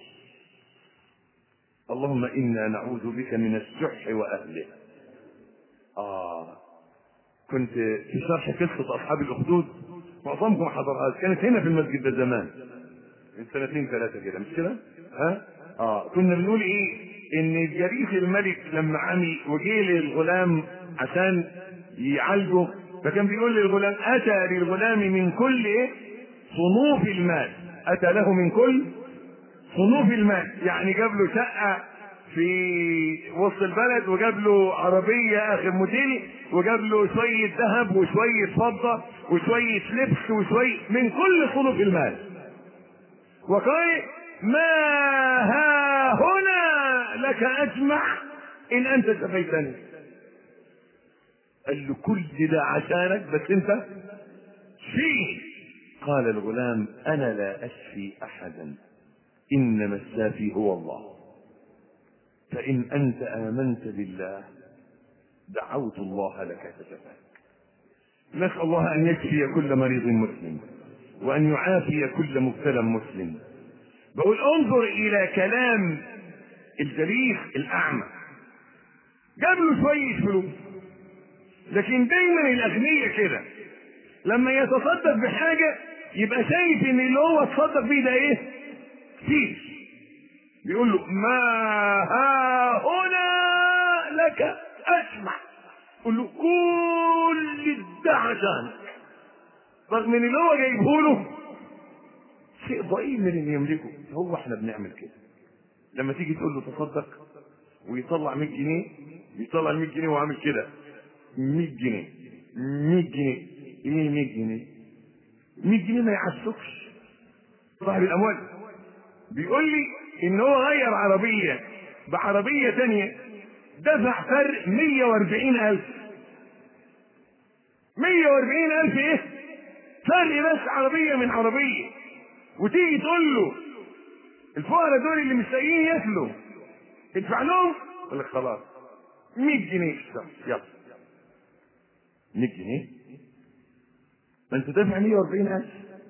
اللهم انا نعوذ بك من الشح واهله اه كنت في شرح قصه اصحاب الاخدود معظمكم حضرها كانت هنا في المسجد ده زمان من سنتين ثلاثه كده مش كده ها اه كنا بنقول ايه ان جريس الملك لما عمي وجه للغلام عشان يعالجه فكان بيقول للغلام اتى للغلام من كل ايه صنوف المال اتى له من كل صنوف المال يعني جاب له شقه في وسط البلد وجاب له عربية آخر موديل وجاب له شوية ذهب وشوية فضة وشوية لبس وشوية من كل صنوف المال وقال ما ها هنا لك أجمع إن أنت شفيتني قال له كل ده عشانك بس أنت فيه قال الغلام أنا لا أشفي أحدا إنما الشافي هو الله فإن أنت آمنت بالله دعوت الله لك فشفاك نسأل الله أن يشفي كل مريض مسلم وأن يعافي كل مبتلى مسلم بقول انظر إلى كلام الجليس الأعمى جاب له شوية فلوس لكن دايما الأغنياء كده لما يتصدق بحاجة يبقى شايف إن اللي هو اتصدق بيه ده إيه؟ كتير بيقول له ما ها هنا لك اسمع قول له كل ده عشانك رغم ان اللي هو جايبه له شيء ضئيل من اللي يملكه هو احنا بنعمل كده لما تيجي تقول له تصدق ويطلع 100 جنيه بيطلع ال 100 جنيه وعامل كده 100 جنيه 100 جنيه ايه 100 جنيه 100 جنيه ما يعسكش صاحب الاموال بيقول لي ان هو غير عربية بعربية تانية دفع فرق 140 ألف 140 ألف إيه؟ فرق بس عربية من عربية وتيجي تقول له الفقراء دول اللي مش لاقيين ياكلوا ادفع لهم يقول لك خلاص 100 جنيه في الشهر يلا 100 جنيه ما انت دافع 140 ألف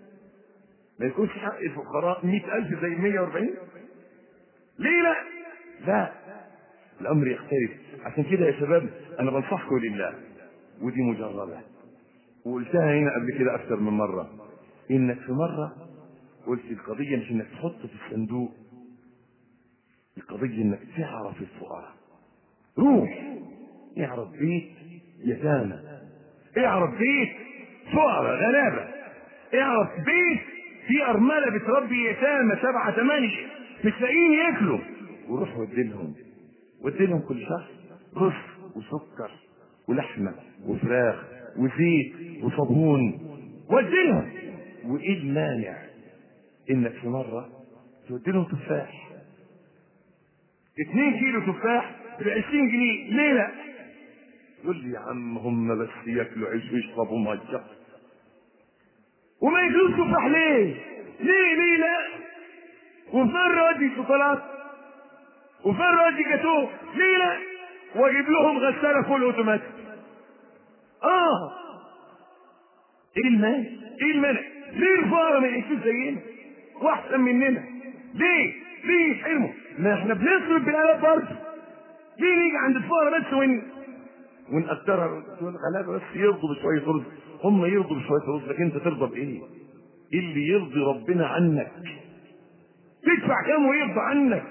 ما يكونش حق الفقراء 100000 زي 140 ليه لا لا الامر يختلف عشان كده يا شباب انا بنصحكم لله ودي مجربه وقلتها هنا قبل كده اكثر من مره انك في مره قلت القضيه مش انك تحط في الصندوق القضيه انك تعرف الفقراء روح اعرف بيت يتامى اعرف بيت فقراء غلابه اعرف بيت في أرملة بتربي يتامى سبعة ثمانية مش لاقيين ياكلوا وروح وديلهم وديلهم كل شهر رز وسكر ولحمة وفراخ وزيت وصابون وديلهم وإيه المانع إنك في مرة توديلهم تفاح اتنين كيلو تفاح ب 20 جنيه ليه لا؟ يقول لي يا عم هم بس ياكلوا عيش ويشربوا ميه وما يجوز تفاح ليه؟ ليه ليه لا؟ وفين راجي شوكولاته؟ وفين راجي جاتوه؟ ليه لا؟ واجيب لهم غساله فول اوتوماتيك. اه ايه المانع؟ ايه المانع؟ ليه الفقراء ما يعيشوش زينا؟ واحسن مننا؟ ليه؟ ليه يحرموا؟ ما احنا بنصرف بالالاف برضه. ليه نيجي عند الفقراء بس ون ونقدرها غلابه بس يرضوا بشويه رز هم يرضوا بشويه رز لكن انت ترضى بايه؟ اللي يرضي ربنا عنك تدفع كام ويرضى عنك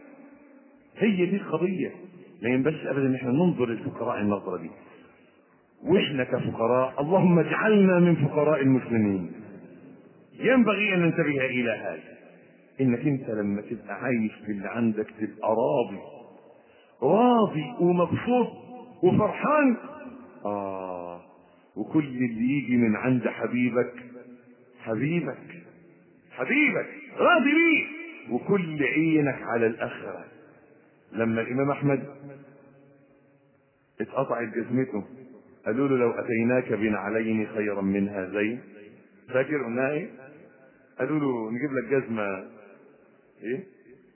هي دي القضيه ما ينبغيش ابدا ان احنا ننظر للفقراء النظره دي واحنا كفقراء اللهم اجعلنا من فقراء المسلمين ينبغي ان ننتبه الى هذا انك انت لما تبقى عايش باللي عندك تبقى راضي راضي ومبسوط وفرحان اه وكل اللي يجي من عند حبيبك حبيبك حبيبك راضي بيه وكل عينك على الاخره لما الامام احمد اتقطعت جزمته قالوا له لو اتيناك بنعلين خيرا من هذين فاكر قلنا ايه قالوا له نجيب لك جزمه ايه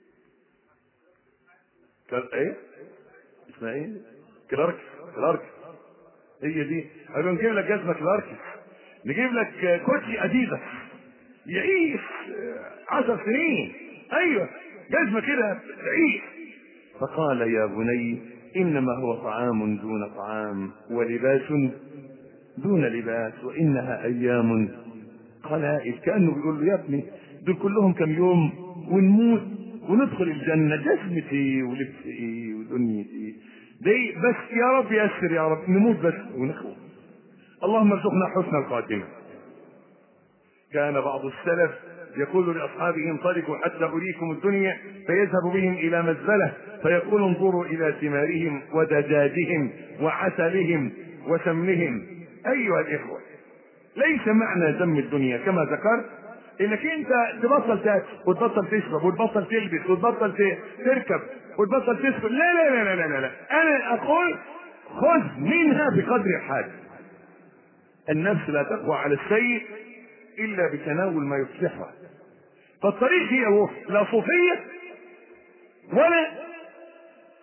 كار ايه اسمها ايه كلارك كلارك هي دي قالوا نجيب لك جزمه كلارك نجيب لك كوتشي اديداس يعيش عشر سنين ايوه جزمه كده تعيش فقال يا بني انما هو طعام دون طعام ولباس دون لباس وانها ايام قلائل كانه بيقول له يا ابني دول كلهم كم يوم ونموت وندخل الجنه جزمة ايه ولبس ايه ودنيا ايه دي بس يا رب يسر يا رب نموت بس ونخوف اللهم ارزقنا حسن الخاتمه كان بعض السلف يقول لاصحابه انطلقوا حتى اريكم الدنيا فيذهب بهم الى مزبله فيقول انظروا الى ثمارهم ودجاجهم وعسلهم وسمنهم ايها الاخوه ليس معنى ذم الدنيا كما ذكرت انك انت تبطل تاكل وتبطل تشرب وتبطل تلبس وتبطل تركب وتبطل تسكن لا لا لا لا لا لا انا اقول خذ منها بقدر الحاجه النفس لا تقوى على السيء الا بتناول ما يصلحها فالطريق هي هو لا صوفيه ولا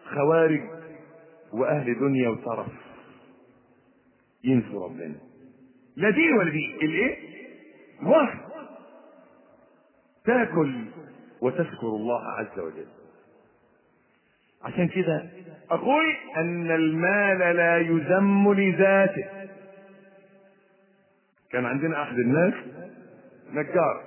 خوارج واهل دنيا وطرف ينسوا ربنا لا دي ولا دي الايه واحد تاكل وتذكر الله عز وجل عشان كده اقول ان المال لا يذم لذاته كان عندنا احد الناس نجار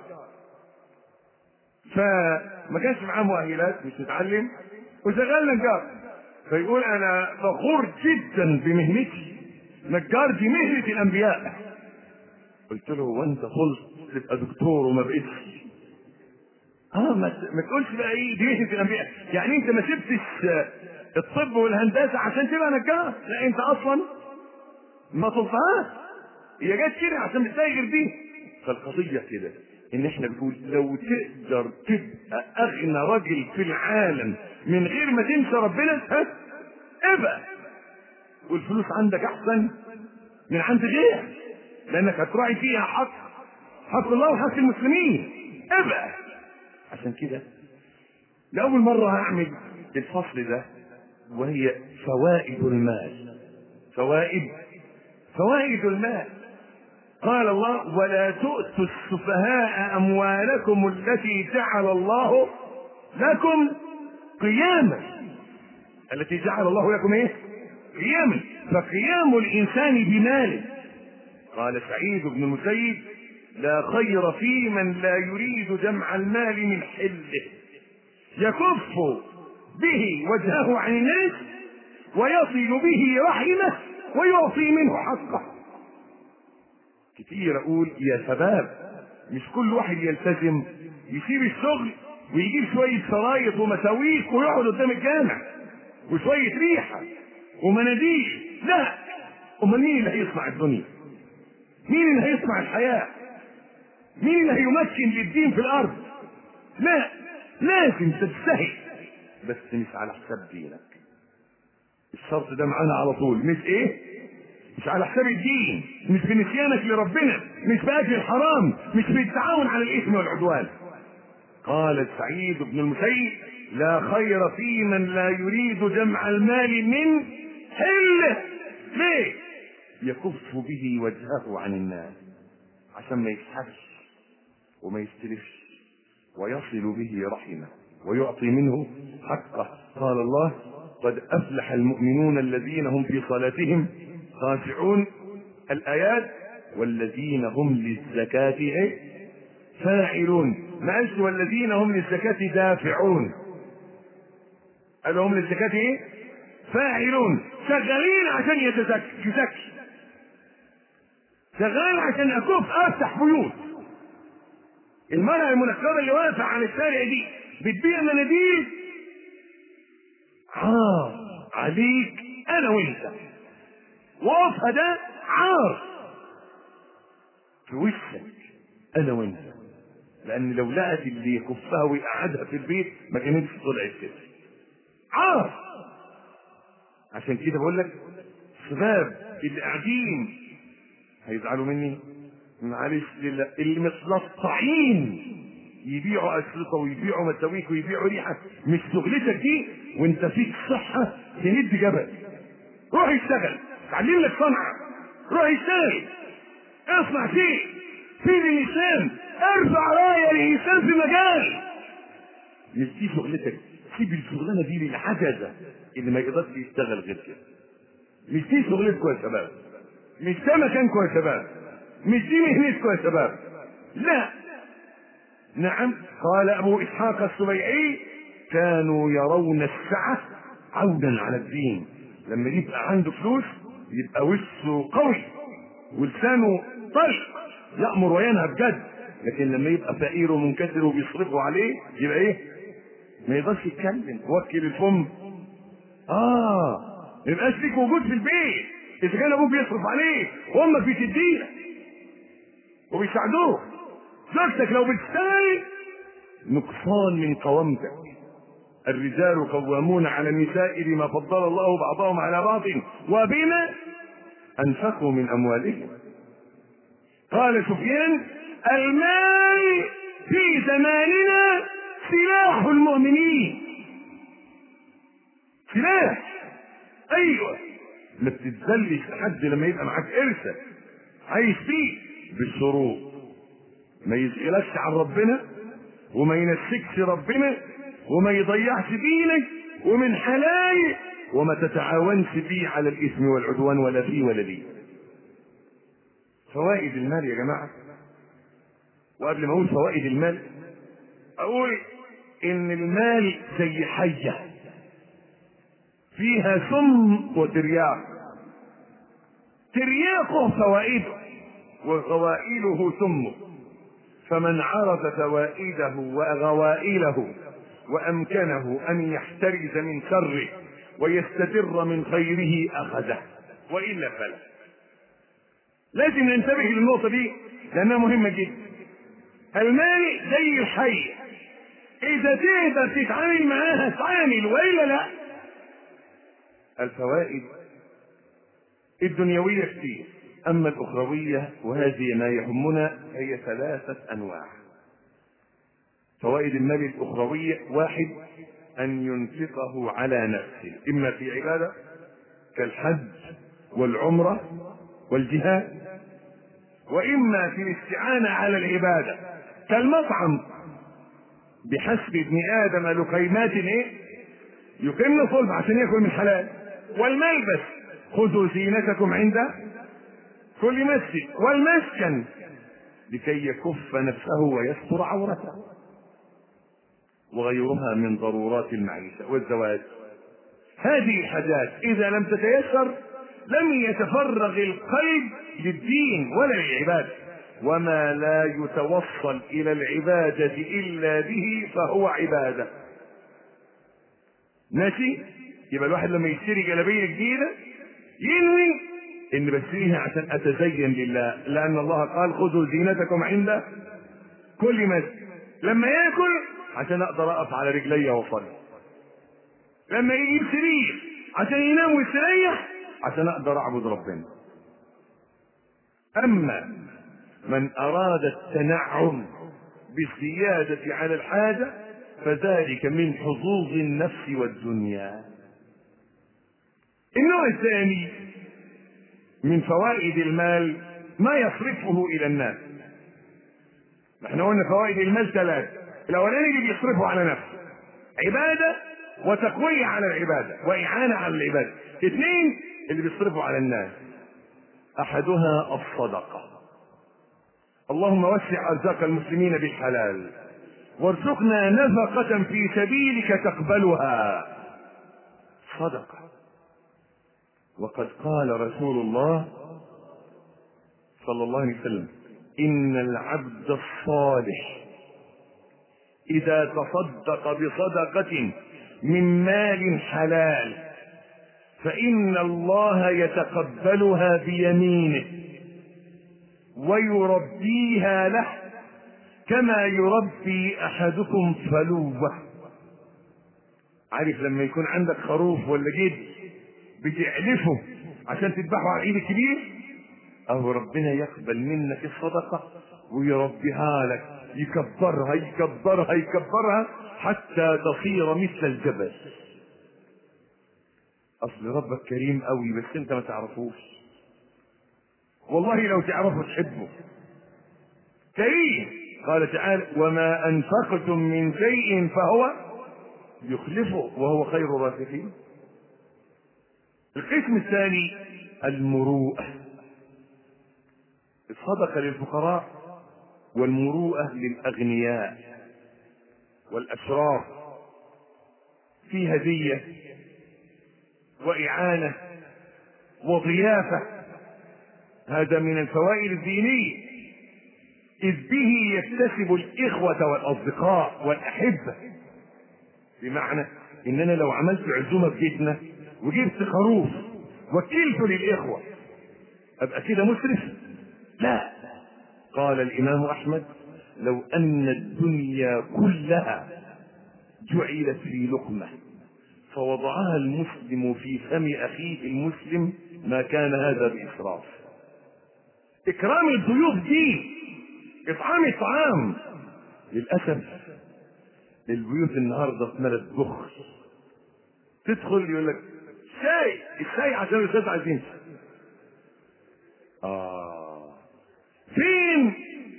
فما كانش معاه مؤهلات مش متعلم وشغال نجار فيقول انا فخور جدا بمهنتي نجار دي مهنه الانبياء قلت له وانت قلت تبقى دكتور وما بقيتش اه ما, ما تقولش بقى ايه دي مهنه الانبياء يعني انت ما سبتش الطب والهندسه عشان تبقى نجار لا انت اصلا ما طلبهاش هي جت كده عشان بتلاقي غير دي فالقضيه كده ان احنا بنقول لو تقدر تبقى اغنى راجل في العالم من غير ما تنسى ربنا ها ابقى والفلوس عندك احسن من عند غيرك لانك هتراعي فيها حق حق الله وحق المسلمين ابقى عشان كده لأول مرة هعمل الفصل ده وهي فوائد المال فوائد فوائد المال قال الله ولا تؤتوا السفهاء أموالكم التي جعل الله لكم قياما التي جعل الله لكم ايه قياما فقيام الإنسان بماله قال سعيد بن المسيب لا خير في من لا يريد جمع المال من حله يكف به وجهه عن الناس ويصل به رحمه ويعطي منه حقه كتير اقول يا شباب مش كل واحد يلتزم يسيب الشغل ويجيب شوية شرايط ومساويك ويقعد قدام الجامع وشوية ريحة ومناديل لا امال مين اللي هيصنع الدنيا مين اللي هيصنع الحياة مين اللي هيمكن للدين في الارض لا لازم تجتهد بس مش على حساب دينك الشرط ده معانا على طول مش ايه مش على حساب الدين مش بنسيانك لربنا مش باكل الحرام مش بالتعاون على الاثم والعدوان قال سعيد بن المسيب لا خير في من لا يريد جمع المال من حله ليه يكف به وجهه عن الناس عشان ما يسحبش وما يستلفش ويصل به رحمه ويعطي منه حقه قال الله قد افلح المؤمنون الذين هم في صلاتهم خاشعون الايات والذين هم للزكاه إيه؟ فاعلون ما قالش والذين هم للزكاه دافعون قالوا هم للزكاه ايه فاعلون شغالين عشان يتزكي يزكي شغال عشان اكف افتح بيوت المرأة المنكرة اللي واقفة على الشارع دي بتبيع مناديل عار عليك انا وانت وقفها ده عار في وشك انا وانت لان لو لقت اللي يكفها ويقعدها في البيت ما كانتش طلعت كده عار عشان كده بقول لك شباب اللي قاعدين هيزعلوا مني معلش لله اللي متلطعين يبيعوا أشرطة ويبيعوا مساويك ويبيعوا ريحة مش شغلتك دي وانت فيك صحة تهد جبل روح اشتغل اتعلم لك صنعة روح اشتغل اصنع شيء فين الإنسان ارفع راية للإنسان في مجال مش دي شغلتك سيب الشغلانة دي للعجزة اللي ما يقدرش يشتغل غير كده مش دي شغلتكم يا شباب مش ده مكانكم يا شباب مش دي مهنتكم يا شباب لا نعم قال ابو اسحاق السبيعي كانوا يرون السعة عودا على الدين لما يبقى عنده فلوس يبقى وشه قوي ولسانه طلق يأمر وينهى بجد لكن لما يبقى فقير ومنكسر وبيصرفوا عليه يبقى ايه ما يقدرش يتكلم وكل الفم اه ما يبقاش ليك وجود في البيت اذا كان ابوك بيصرف عليك وامك بتديلك وبيساعدوك زوجتك لو بتشتغل نقصان من قوامتك الرجال قوامون على النساء بما فضل الله بعضهم على بعض وبما انفقوا من اموالهم قال سفيان المال في زماننا سلاح المؤمنين سلاح ايوه ما بتتذلش لحد لما يبقى معاك ارثه عايش فيه بالشروط ما يشغلكش عن ربنا وما ينسكش ربنا وما يضيعش دينك ومن حلالك وما تتعاونش فيه على الاثم والعدوان ولا فيه ولا دي فوائد المال يا جماعه وقبل ما اقول فوائد المال اقول ان المال زي حيه فيها سم وترياق ترياقه فوائده وغوائله سمه فمن عرف فوائده وغوائله وامكنه ان يحترز من شره ويستدر من خيره اخذه والا فلا لازم ننتبه للنقطه دي لانها مهمه جدا المال زي الحي اذا تقدر تتعامل معاها تعامل والا لا الفوائد الدنيويه كتير اما الاخرويه وهذه ما يهمنا هي ثلاثه انواع فوائد المال الاخرويه واحد ان ينفقه على نفسه اما في عباده كالحج والعمره والجهاد واما في الاستعانه على العباده كالمطعم بحسب ابن ادم لقيمات ايه يقيمن صلب عشان ياكل من حلال والملبس خذوا زينتكم عند كل مسجد والمسكن لكي يكف نفسه ويستر عورته وغيرها من ضرورات المعيشة والزواج هذه الحاجات إذا لم تتيسر لم يتفرغ القلب للدين ولا للعبادة وما لا يتوصل إلى العبادة إلا به فهو عبادة ماشي يبقى الواحد لما يشتري جلابية جديدة ينوي ان بشتريها عشان اتزين لله لان الله قال خذوا زينتكم عند كل مسجد لما ياكل عشان اقدر اقف على رجلي واصلي لما يجيب سرير عشان ينام ويستريح عشان اقدر اعبد ربنا اما من اراد التنعم بالزياده على الحاجه فذلك من حظوظ النفس والدنيا النوع الثاني من فوائد المال ما يصرفه الى الناس احنا قلنا فوائد المال ثلاث الاولاني اللي بيصرفه على نفسه عباده وتقويه على العباده واعانه على العباده اثنين اللي بيصرفه على الناس احدها الصدقه اللهم وسع ارزاق المسلمين بالحلال وارزقنا نفقه في سبيلك تقبلها صدقه وقد قال رسول الله صلى الله عليه وسلم ان العبد الصالح اذا تصدق بصدقه من مال حلال فان الله يتقبلها بيمينه ويربيها له كما يربي احدكم فلوه عارف لما يكون عندك خروف ولا جد بتعلفه عشان تذبحه على العيد الكبير اهو ربنا يقبل منك الصدقه ويربيها لك يكبرها يكبرها يكبرها حتى تصير مثل الجبل اصل ربك كريم قوي بس انت ما تعرفوش والله لو تعرفه تحبه كريم قال تعالى وما انفقتم من شيء فهو يخلفه وهو خير الرازقين القسم الثاني المروءة الصدقة للفقراء والمروءة للأغنياء والأشراف في هدية وإعانة وضيافة هذا من الفوائد الدينية إذ به يكتسب الإخوة والأصدقاء والأحبة بمعنى إن أنا لو عملت عزومة في بيتنا وجبت خروف وكلته للإخوة أبقى كده مسرف؟ لا قال الإمام أحمد لو أن الدنيا كلها جعلت في لقمة فوضعها المسلم في فم أخيه المسلم ما كان هذا بإسراف إكرام الضيوف دي إطعام الطعام للأسف البيوت النهارده اتملت بخل تدخل يقول لك شاي الشاي عشان الاستاذ عايزين اه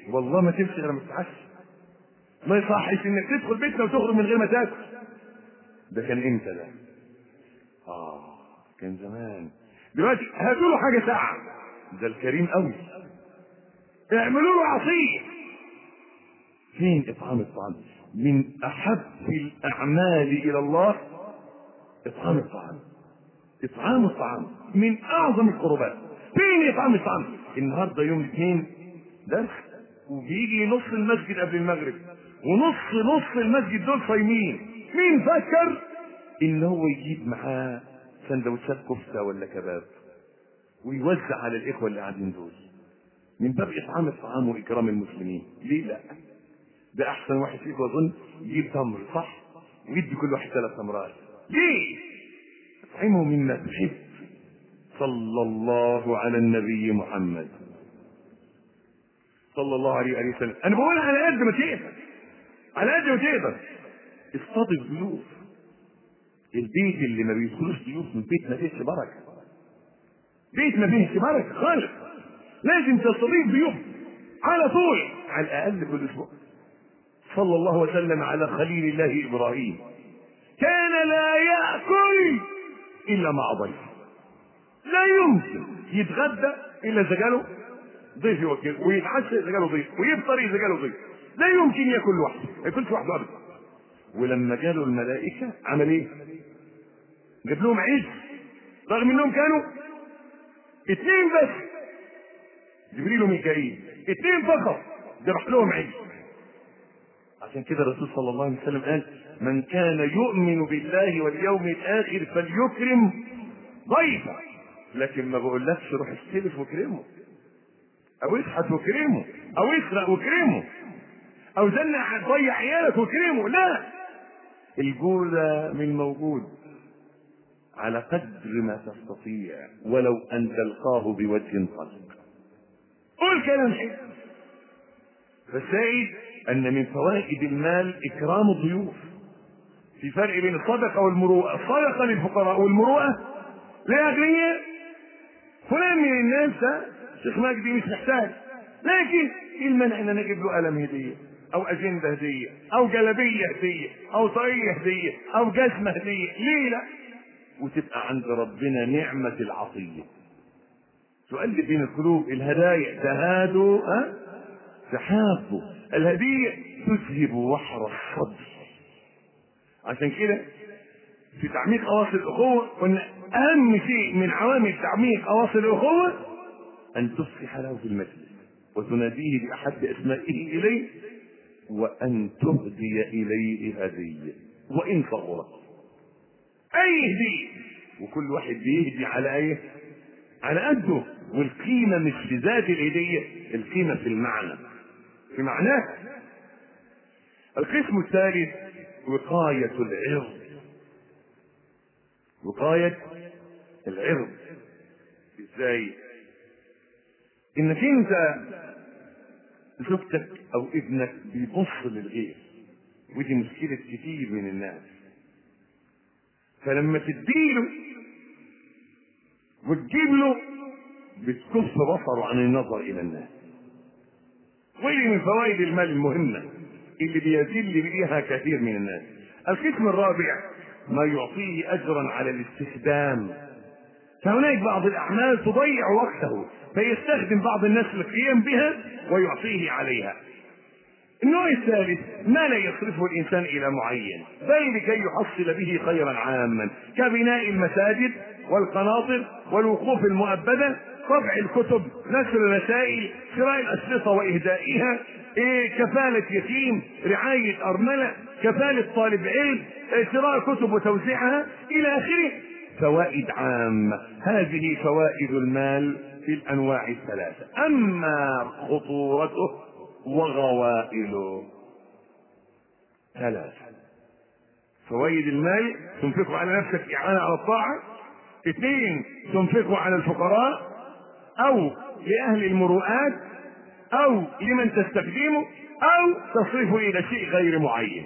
والله ما تمشي غير ما تتعشى ما يصحش انك تدخل بيتنا وتخرج من غير ما تاكل ده كان امتى ده اه كان زمان دلوقتي هاتوا له حاجه ساعه ده الكريم قوي اعملوا له عصير فين اطعام الطعام من احب الاعمال الى الله اطعام الطعام اطعام الطعام من اعظم القربات فين اطعام الطعام النهارده يوم الاثنين درس وبيجي نص المسجد قبل المغرب ونص نص المسجد دول صايمين مين فكر ان هو يجيب معاه سندوتشات كفته ولا كباب ويوزع على الاخوه اللي قاعدين دول من باب اطعام الطعام واكرام المسلمين ليه لا ده احسن واحد فيكم اظن يجيب تمر صح ويدي كل واحد ثلاث تمرات ليه اطعمه مما تحب صلى الله على النبي محمد صلى الله عليه وآله وسلم انا بقول على قد ما تقدر على قد ما تقدر استضف ضيوف البيت اللي ما بيدخلوش ضيوف من بيت ما فيهش بركه بيت ما فيهش بركه خالص لازم تستضيف ضيوف على طول على الاقل كل اسبوع صلى الله وسلم على خليل الله ابراهيم كان لا ياكل الا مع ضيف لا يمكن يتغدى الا اذا جاله ضيف يوكل ويتعشى اذا جاله ضيف ويفطر اذا جاله ضيف لا يمكن ياكل لوحده ما ياكلش لوحده ابدا ولما جاله الملائكه عمل ايه؟ جاب لهم عيد رغم انهم كانوا اثنين بس جبريل وميكائيل اثنين فقط ذبح لهم عيد عشان كده الرسول صلى الله عليه وسلم قال من كان يؤمن بالله واليوم الاخر فليكرم ضيفه لكن ما بقولكش روح استلف واكرمه او اشحت واكرمه او اسرق واكرمه او زنع ضيع عيالك واكرمه لا الجودة من موجود على قدر ما تستطيع ولو ان تلقاه بوجه طلق قول كلام حلو فالسائد ان من فوائد المال اكرام الضيوف في فرق بين الصدقه والمروءه الصدقه للفقراء والمروءه لاغنياء فلان من الناس ده شيخ مجدي مش محتاج لكن ايه المانع ان انا اجيب له قلم هديه او اجنده هديه او جلبيه هديه او طاقيه هديه او جزمه هديه ليه لا وتبقى عند ربنا نعمه العطيه تؤلف بين القلوب الهدايا تهادوا ها تحابوا الهديه تذهب وحر الصدر عشان كده في تعميق اواصر الاخوه قلنا اهم شيء من عوامل تعميق اواصر الاخوه ان تفصح له في المجلس وتناديه باحب اسمائه اليه وان تهدي اليه هديه وان صغرت اي هديه وكل واحد بيهدي على ايه على قده والقيمه مش في ذات الهديه القيمه في المعنى في معناه القسم الثالث وقايه العرض وقايه العرض ازاي انك انت زوجتك او ابنك بيبص للغير ودي مشكله كتير من الناس فلما تديله وتجيب له بتكف بصره عن النظر الى الناس ودي من فوائد المال المهمه اللي بيذل بها كثير من الناس القسم الرابع ما يعطيه اجرا على الاستخدام فهناك بعض الاعمال تضيع وقته فيستخدم بعض الناس للقيام بها ويعطيه عليها النوع الثالث ما لا يصرفه الانسان الى معين بل لكي يحصل به خيرا عاما كبناء المساجد والقناطر والوقوف المؤبده طبع الكتب نشر الرسائل شراء الاشرطه واهدائها إيه كفالة يتيم رعاية أرملة كفالة طالب علم إيه شراء كتب وتوزيعها إلى آخره فوائد عامة هذه فوائد المال في الأنواع الثلاثة أما خطورته وغوائله ثلاثة فوائد المال تنفقه على نفسك إعانة على الطاعة اثنين تنفقه على الفقراء أو لأهل المروءات أو لمن تستخدمه أو تصرفه إلى شيء غير معين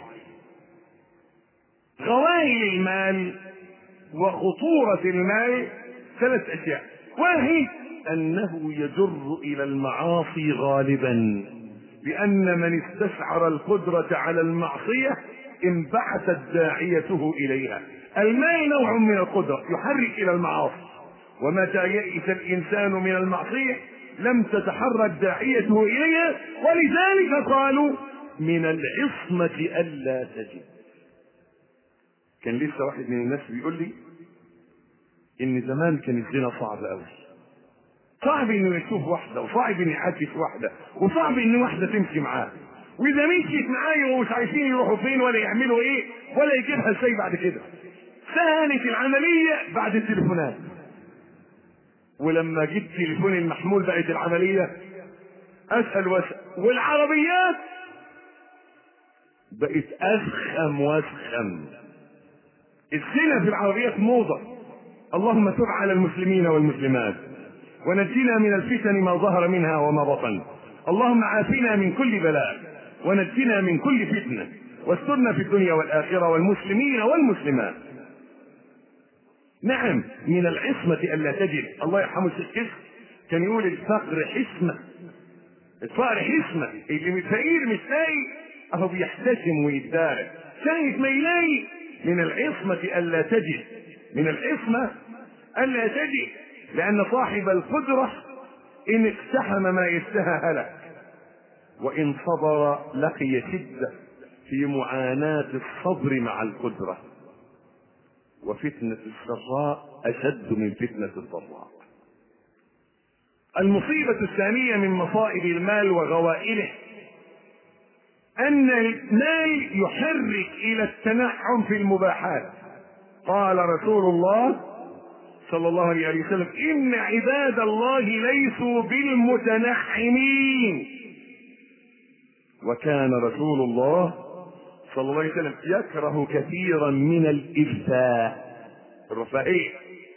غوائل المال وخطورة المال ثلاث أشياء واحد أنه يجر إلى المعاصي غالبا بأن من استشعر القدرة على المعصية انبعثت داعيته إليها المال نوع من القدرة يحرك إلى المعاصي ومتى يئس الإنسان من المعصية لم تتحرك داعيته إليها ولذلك قالوا من العصمة ألا تجد كان لسه واحد من الناس بيقول لي إن زمان كان الزنا صعب أوي صعب إنه يشوف واحدة وصعب إنه يعكس واحدة وصعب إن واحدة تمشي معاه وإذا مشيت معايا ومش عارفين يروحوا فين ولا يعملوا إيه ولا يجيبها ازاي بعد كده سهلت العملية بعد التليفونات ولما جبت تليفون المحمول بقت العملية أسهل وأسهل والعربيات بقت أسخم وأسخم الزنا في العربيات موضة اللهم تب على المسلمين والمسلمات ونجنا من الفتن ما ظهر منها وما بطن اللهم عافنا من كل بلاء ونجنا من كل فتنة واسترنا في الدنيا والآخرة والمسلمين والمسلمات نعم من العصمة ألا تجد الله يرحمه الشيخ كشك كان يقول الفقر حسمة الفقر حسمة اللي فقير مش لاقي أهو بيحتشم ويتدارك شايف ما يلاقي من العصمة ألا تجد من العصمة ألا تجد لأن صاحب القدرة إن اقتحم ما يشتهى هلك وإن صبر لقي شدة في معاناة الصبر مع القدرة وفتنة السراء أشد من فتنة الضراء المصيبة الثانية من مصائب المال وغوائله أن المال يحرك إلى التنعم في المباحات قال رسول الله صلى الله عليه وسلم إن عباد الله ليسوا بالمتنعمين وكان رسول الله صلى الله عليه وسلم يكره كثيرا من الإرثاء الرفاهية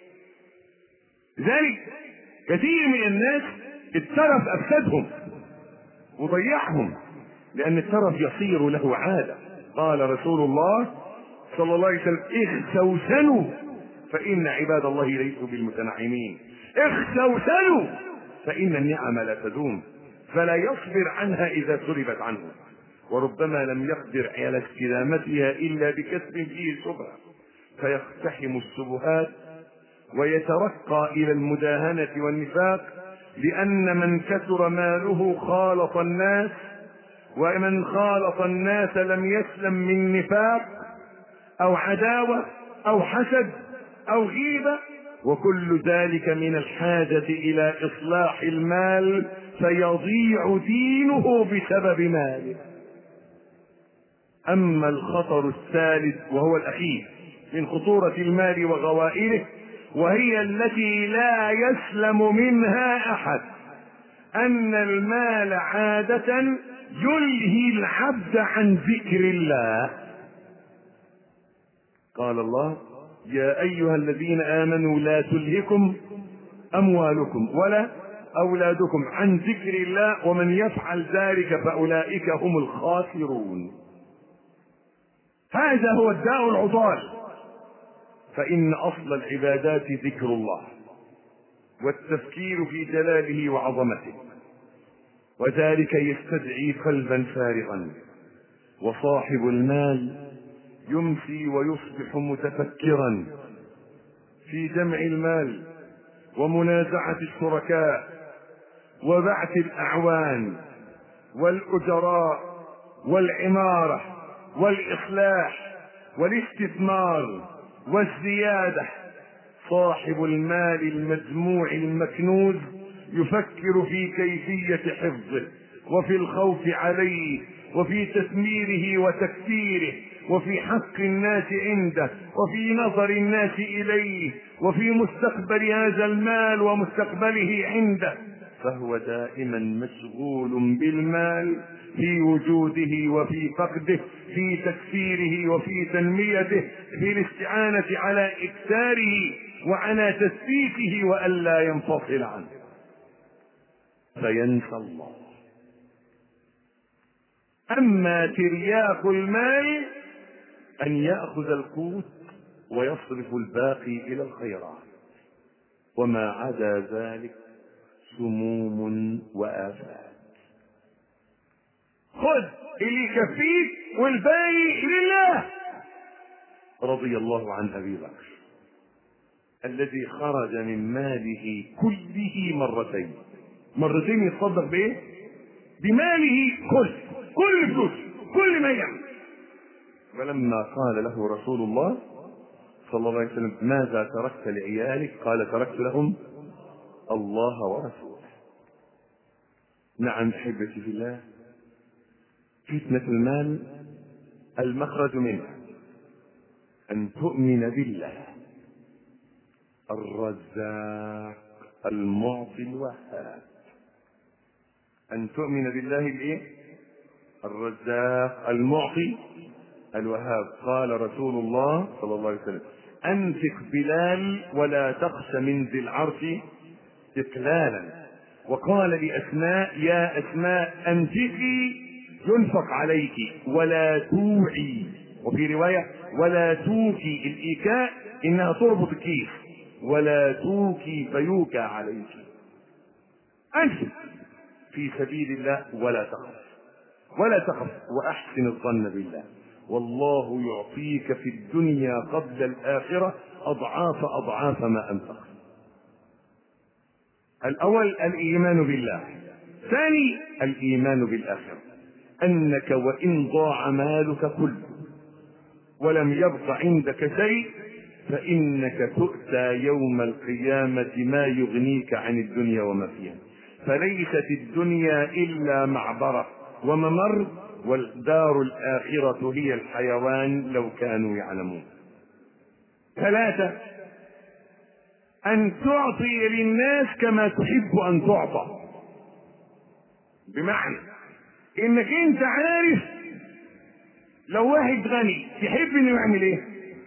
لذلك كثير من الناس الترف أفسدهم وضيعهم لأن الترف يصير له عادة قال رسول الله صلى الله عليه وسلم اخسوسنوا فإن عباد الله ليسوا بالمتنعمين اخسوسنوا فإن النعم لا تدوم فلا يصبر عنها إذا سلبت عنه وربما لم يقدر على استدامتها إلا بكسب فيه شبهة فيقتحم الشبهات ويترقى إلى المداهنة والنفاق لأن من كثر ماله خالط الناس ومن خالط الناس لم يسلم من نفاق أو عداوة أو حسد أو غيبة وكل ذلك من الحاجة إلى إصلاح المال فيضيع دينه بسبب ماله أما الخطر الثالث وهو الأخير من خطورة المال وغوائله وهي التي لا يسلم منها أحد أن المال عادة يلهي العبد عن ذكر الله قال الله يا أيها الذين آمنوا لا تلهكم أموالكم ولا أولادكم عن ذكر الله ومن يفعل ذلك فأولئك هم الخاسرون هذا هو الداء العضال فإن أصل العبادات ذكر الله والتفكير في جلاله وعظمته وذلك يستدعي قلبا فارغا وصاحب المال يمسي ويصبح متفكرا في جمع المال ومنازعة الشركاء وبعث الأعوان والأجراء والعمارة والإصلاح والاستثمار والزيادة صاحب المال المجموع المكنوز يفكر في كيفية حفظه وفي الخوف عليه وفي تثميره وتكثيره وفي حق الناس عنده وفي نظر الناس إليه وفي مستقبل هذا المال ومستقبله عنده فهو دائما مشغول بالمال في وجوده وفي فقده في تكثيره وفي تنميته في الاستعانة على إكثاره وعلى تثبيته وألا ينفصل عنه فينسى الله أما ترياق المال أن يأخذ القوت ويصرف الباقي إلى الخيرات وما عدا ذلك سموم وآفات خذ اللي يكفيك والباقي لله رضي الله عن ابي بكر الذي خرج من ماله كله مرتين مرتين يتصدق بايه بماله كل كل فلوس كل ما يعمل ولما قال له رسول الله صلى الله عليه وسلم ماذا تركت لعيالك قال تركت لهم الله ورسوله نعم احبتي في الله فتنه المال المخرج منها ان تؤمن بالله الرزاق المعطي الوهاب ان تؤمن بالله الايه الرزاق المعطي الوهاب قال رسول الله صلى الله عليه وسلم انفق بلال ولا تخش من ذي العرش استقلالا وقال لاسماء يا اسماء انفقي ينفق عليك ولا توعي وفي روايه ولا توكي الايكاء انها تربط الكيس ولا توكي فيوكى عليك انفق في سبيل الله ولا تخف ولا تخف واحسن الظن بالله والله يعطيك في الدنيا قبل الاخره اضعاف اضعاف ما انفقت الاول الايمان بالله ثاني الايمان بالاخره انك وان ضاع مالك كله ولم يبق عندك شيء فانك تؤتى يوم القيامه ما يغنيك عن الدنيا وما فيها فليست الدنيا الا معبره وممر والدار الاخره هي الحيوان لو كانوا يعلمون ثلاثه ان تعطي للناس كما تحب ان تعطى بمعنى انك انت عارف لو واحد غني تحب انه يعمل ايه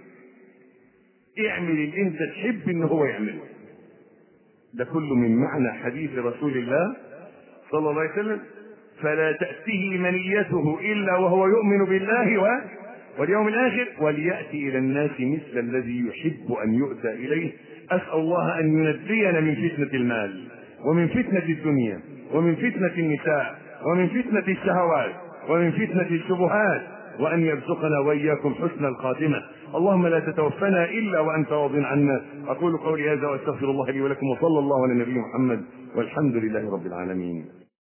اعمل اللي انت تحب ان هو يعمله ده كله من معنى حديث رسول الله صلى الله عليه وسلم فلا تأتيه منيته إلا وهو يؤمن بالله و... واليوم الآخر وليأتي إلى الناس مثل الذي يحب أن يؤتى إليه أسأل الله أن ينجينا من فتنة المال ومن فتنة الدنيا ومن فتنة النساء ومن فتنة الشهوات ومن فتنة الشبهات وأن يرزقنا وإياكم حسن الخاتمة اللهم لا تتوفنا إلا وأنت راض عنا أقول قولي هذا وأستغفر الله لي ولكم وصلى الله على النبي محمد والحمد لله رب العالمين